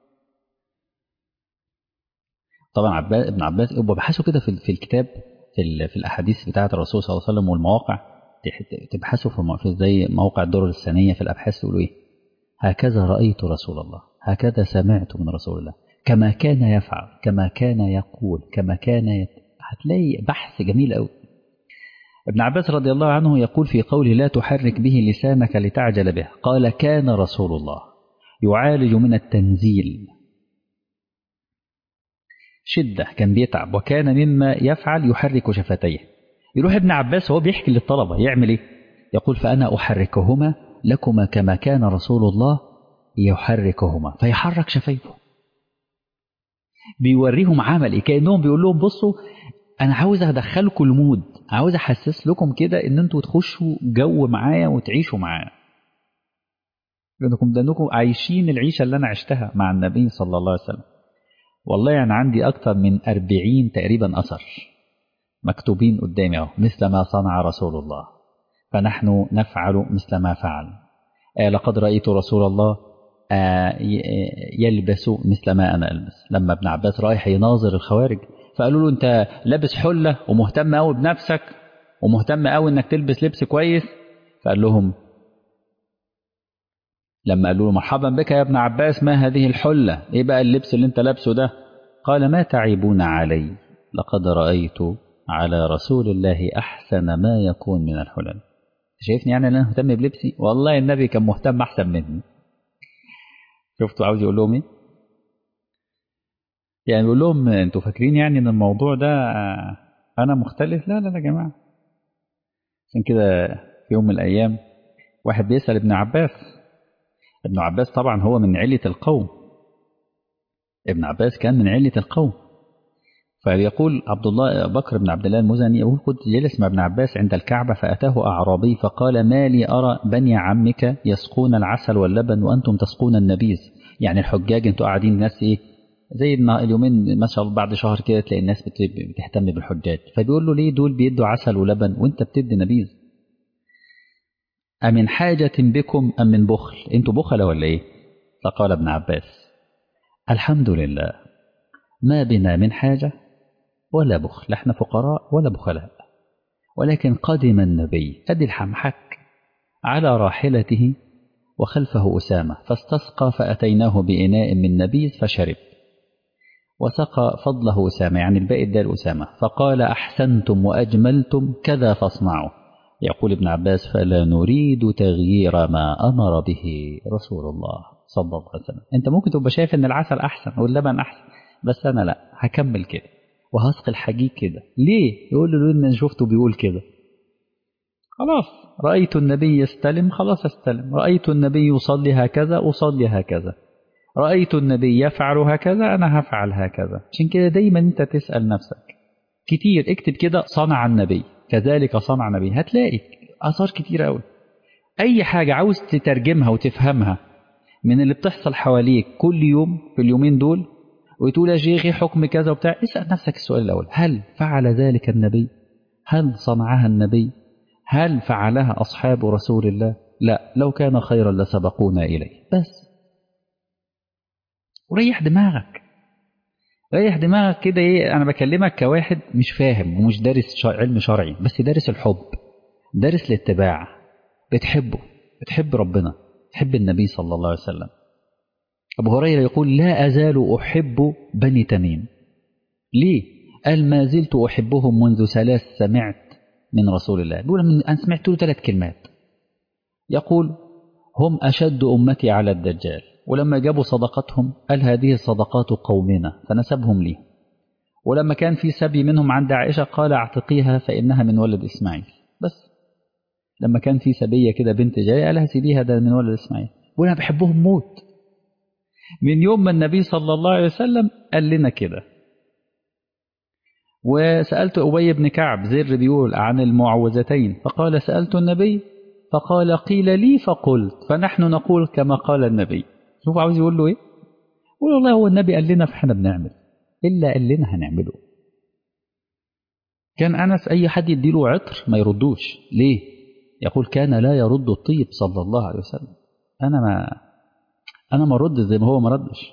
طبعا عباس ابن عباس ببحثوا كده في, في الكتاب في, في الاحاديث بتاعه الرسول صلى الله عليه وسلم والمواقع تبحثوا في زي موقع الدور الثانيه في الابحاث تقولوا ايه هكذا رايت رسول الله هكذا سمعت من رسول الله كما كان يفعل كما كان يقول كما كان يت... هتلاقي بحث جميل قوي ابن عباس رضي الله عنه يقول في قوله لا تحرك به لسانك لتعجل به قال كان رسول الله يعالج من التنزيل شدة كان بيتعب وكان مما يفعل يحرك شفتيه يروح ابن عباس وهو بيحكي للطلبة يعمل ايه يقول فأنا أحركهما لكما كما كان رسول الله يحركهما فيحرك شفايفه بيوريهم عمل ايه كانهم بيقول لهم بصوا انا عاوز ادخلكم المود عاوز احسس لكم كده ان انتوا تخشوا جو معايا وتعيشوا معايا لانكم لانكم عايشين العيشه اللي انا عشتها مع النبي صلى الله عليه وسلم والله انا عندي اكتر من أربعين تقريبا اثر مكتوبين قدامي اهو مثل ما صنع رسول الله فنحن نفعل مثل ما فعل آه لقد رايت رسول الله يلبس مثل ما أنا ألبس لما ابن عباس رايح يناظر الخوارج فقالوا له أنت لابس حلة ومهتم قوي بنفسك ومهتم قوي أنك تلبس لبس كويس فقال لهم لما قالوا له مرحبا بك يا ابن عباس ما هذه الحلة إيه بقى اللبس اللي أنت لابسه ده قال ما تعيبون علي لقد رأيت على رسول الله أحسن ما يكون من الحلل شايفني يعني أنا مهتم بلبسي والله النبي كان مهتم أحسن مني شفتوا عاوز يقول لهم ايه يعني بيقول لهم انتوا فاكرين يعني ان الموضوع ده انا مختلف لا لا لا يا جماعه عشان كده في يوم من الايام واحد بيسال ابن عباس ابن عباس طبعا هو من علة القوم ابن عباس كان من علة القوم فيقول عبد الله بكر بن عبد الله المزني يقول كنت جالس مع ابن عباس عند الكعبة فأتاه أعرابي فقال ما لي أرى بني عمك يسقون العسل واللبن وأنتم تسقون النبيذ يعني الحجاج انتوا قاعدين ناس ايه زي اليومين ما شاء الله بعد شهر كده تلاقي الناس بتهتم بالحجاج فبيقول له ليه دول بيدوا عسل ولبن وانت بتدي نبيذ أمن حاجة بكم أم من بخل انتوا بخلة ولا ايه فقال ابن عباس الحمد لله ما بنا من حاجة ولا بخل لا احنا فقراء ولا بخلاء ولكن قدم النبي أدي الحمحك على راحلته وخلفه أسامة فاستسقى فأتيناه بإناء من نبيذ فشرب وسقى فضله أسامة يعني الباقي ده أسامة فقال أحسنتم وأجملتم كذا فاصنعوا يقول ابن عباس فلا نريد تغيير ما أمر به رسول الله صلى الله عليه وسلم أنت ممكن تبقى شايف أن العسل أحسن واللبن أحسن بس أنا لا هكمل كده وهسقي الحجيج كده ليه يقول له لأن شفته بيقول كده خلاص رأيت النبي يستلم خلاص استلم رأيت النبي يصلي هكذا أصلي هكذا رأيت النبي يفعل هكذا أنا هفعل هكذا عشان كده دايما أنت تسأل نفسك كتير اكتب كده صنع النبي كذلك صنع النبي هتلاقي آثار كتير قوي أي حاجة عاوز تترجمها وتفهمها من اللي بتحصل حواليك كل يوم في اليومين دول وتقول يا شيخي حكم كذا وبتاع اسأل نفسك السؤال الأول هل فعل ذلك النبي هل صنعها النبي هل فعلها أصحاب رسول الله لا لو كان خيرا لسبقونا إليه بس وريح دماغك ريح دماغك كده ايه انا بكلمك كواحد مش فاهم ومش دارس شر... علم شرعي بس دارس الحب دارس الاتباع بتحبه بتحب ربنا تحب النبي صلى الله عليه وسلم أبو هريرة يقول لا أزال أحب بني تميم ليه؟ قال ما زلت أحبهم منذ ثلاث سمعت من رسول الله بيقول من أنا سمعت له ثلاث كلمات يقول هم أشد أمتي على الدجال ولما جابوا صدقتهم قال هذه صدقات قومنا فنسبهم لي ولما كان في سبي منهم عند عائشة قال اعتقيها فإنها من ولد إسماعيل بس لما كان في سبية كده بنت جاية قالها سيبيها ده من ولد إسماعيل وأنا بحبهم موت من يوم ما النبي صلى الله عليه وسلم قال لنا كده وسألت أبي بن كعب زر بيقول عن المعوذتين فقال سألت النبي فقال قيل لي فقلت فنحن نقول كما قال النبي شوف عاوز يقول له ايه يقول والله هو النبي قال لنا فاحنا بنعمل إلا قال لنا هنعمله كان أنس أي حد يديله عطر ما يردوش ليه يقول كان لا يرد الطيب صلى الله عليه وسلم أنا ما أنا ما رد زي ما هو ما ردش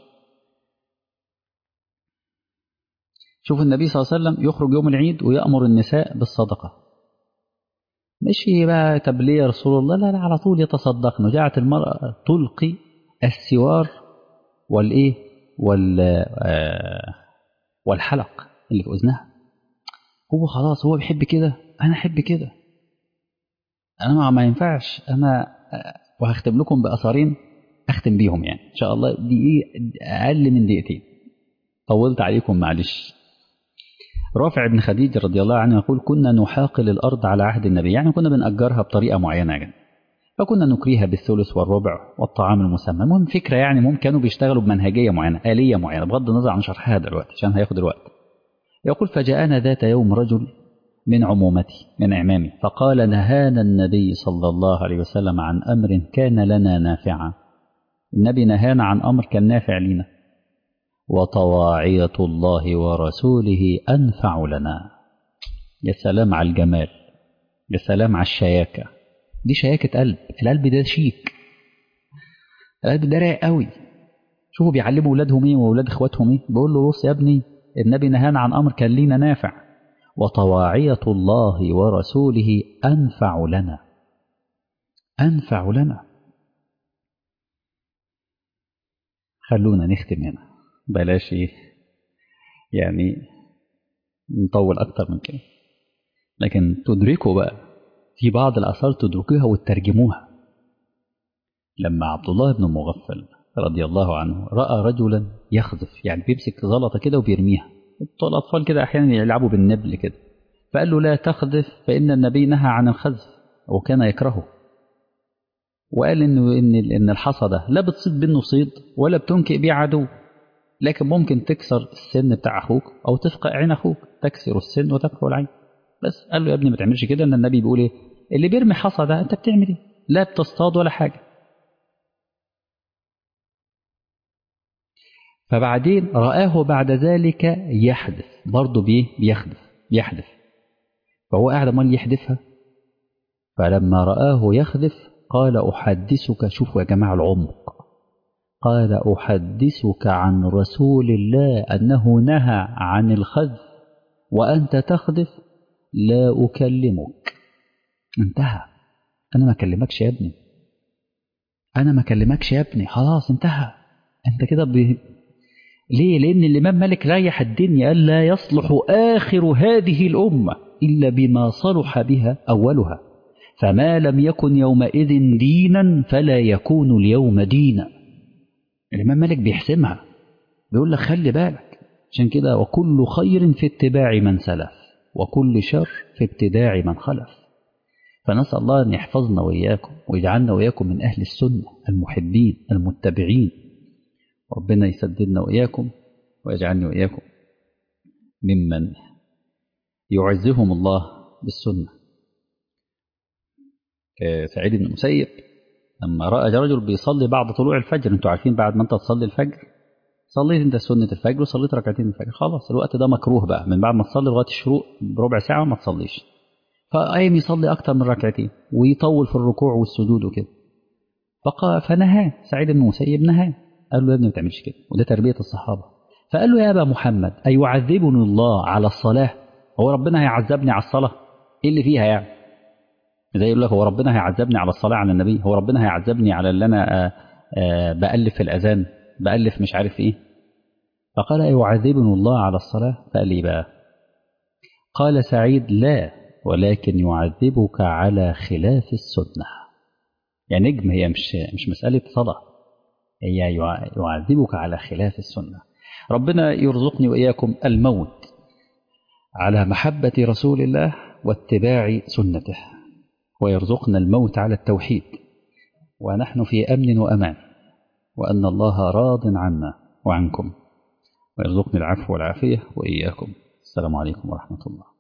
شوف النبي صلى الله عليه وسلم يخرج يوم العيد ويأمر النساء بالصدقة مش بقى طب ليه يا رسول الله لا لا على طول يتصدقن وجعت المرأة تلقي السوار والإيه وال آه والحلق اللي في أذنها هو خلاص هو بيحب كده أنا أحب كده أنا ما, ما ينفعش أنا وهختم لكم بأثرين أختم بيهم يعني إن شاء الله دقيقة أقل من دقيقتين طولت عليكم معلش رافع بن خديج رضي الله عنه يقول كنا نحاقل الأرض على عهد النبي يعني كنا بنأجرها بطريقة معينة يعني فكنا نكريها بالثلث والربع والطعام المسمى المهم فكرة يعني ممكن كانوا بيشتغلوا بمنهجية معينة آلية معينة بغض النظر عن شرحها دلوقتي عشان هياخد الوقت يقول فجاءنا ذات يوم رجل من عمومتي من إعمامي فقال نهانا النبي صلى الله عليه وسلم عن أمر كان لنا نافعا النبي نهانا عن أمر كان نافع لنا وطواعية الله ورسوله أنفع لنا يا سلام على الجمال يا سلام على الشياكة دي شياكة قلب القلب ده شيك القلب ده رايق قوي شوفوا بيعلموا أولادهم إيه وأولاد إخواتهم إيه بيقول له بص يا ابني النبي نهانا عن أمر كان لينا نافع وطواعية الله ورسوله أنفع لنا أنفع لنا خلونا نختم هنا بلاش ايه يعني نطول اكتر من كده لكن تدركوا بقى في بعض الاثار تدركوها وتترجموها لما عبد الله بن مغفل رضي الله عنه راى رجلا يخذف يعني بيمسك زلطه كده وبيرميها الاطفال كده احيانا يلعبوا بالنبل كده فقال له لا تخذف فان النبي نهى عن الخذف وكان يكرهه وقال انه ان ان الحصى ده لا بتصيد منه صيد ولا بتنكئ بيه عدو لكن ممكن تكسر السن بتاع أخوك أو تفقع عين أخوك تكسر السن وتفقع العين بس قال له يا ابني ما تعملش كده ان النبي بيقول ايه اللي بيرمي حصى ده انت بتعمل ايه لا بتصطاد ولا حاجه فبعدين رآه بعد ذلك يحدث برضه بيه بيحدث بيحدث فهو قاعد امال يحدثها فلما رآه يخذف قال أحدثك شوفوا يا جماعة العمق قال أحدثك عن رسول الله أنه نهى عن الخذف وأنت تخذف لا أكلمك انتهى أنا ما أكلمكش يا ابني أنا ما أكلمكش يا ابني خلاص انتهى أنت كده ب... ليه؟ لأن الإمام مالك ريح الدنيا قال لا يصلح آخر هذه الأمة إلا بما صلح بها أولها فما لم يكن يومئذ دينا فلا يكون اليوم دينا الإمام مالك بيحسمها بيقول لك خلي بالك عشان كده وكل خير في اتباع من سلف وكل شر في ابتداع من خلف فنسأل الله أن يحفظنا وإياكم ويجعلنا وإياكم من أهل السنة المحبين المتبعين ربنا يسددنا وإياكم ويجعلني وإياكم ممن يعزهم الله بالسنة سعيد بن المسيب لما رأى رجل بيصلي بعد طلوع الفجر انتوا عارفين بعد ما انت تصلي الفجر صليت انت سنة الفجر وصليت ركعتين الفجر خلاص الوقت ده مكروه بقى من بعد ما تصلي لغاية الشروق بربع ساعة ما تصليش فقايم يصلي أكتر من ركعتين ويطول في الركوع والسجود وكده فقال فنهاه سعيد بن المسيب نهاه قال له يا ابني ما تعملش كده وده تربية الصحابة فقال له يا أبا محمد أيعذبني الله على الصلاة هو ربنا هيعذبني على الصلاة إيه اللي فيها يعني زي يقول لك هو ربنا هيعذبني على الصلاة على النبي هو ربنا هيعذبني على اللي أنا آآ آآ بألف في الأذان بألف مش عارف إيه فقال يعذبني الله على الصلاة فقال لي بقى قال سعيد لا ولكن يعذبك على خلاف السنة يعني نجم هي مش مش مسألة صلاة هي يعذبك على خلاف السنة ربنا يرزقني وإياكم الموت على محبة رسول الله واتباع سنته ويرزقنا الموت على التوحيد ونحن في أمن وأمان وأن الله راض عنا وعنكم ويرزقني العفو والعافية وإياكم السلام عليكم ورحمة الله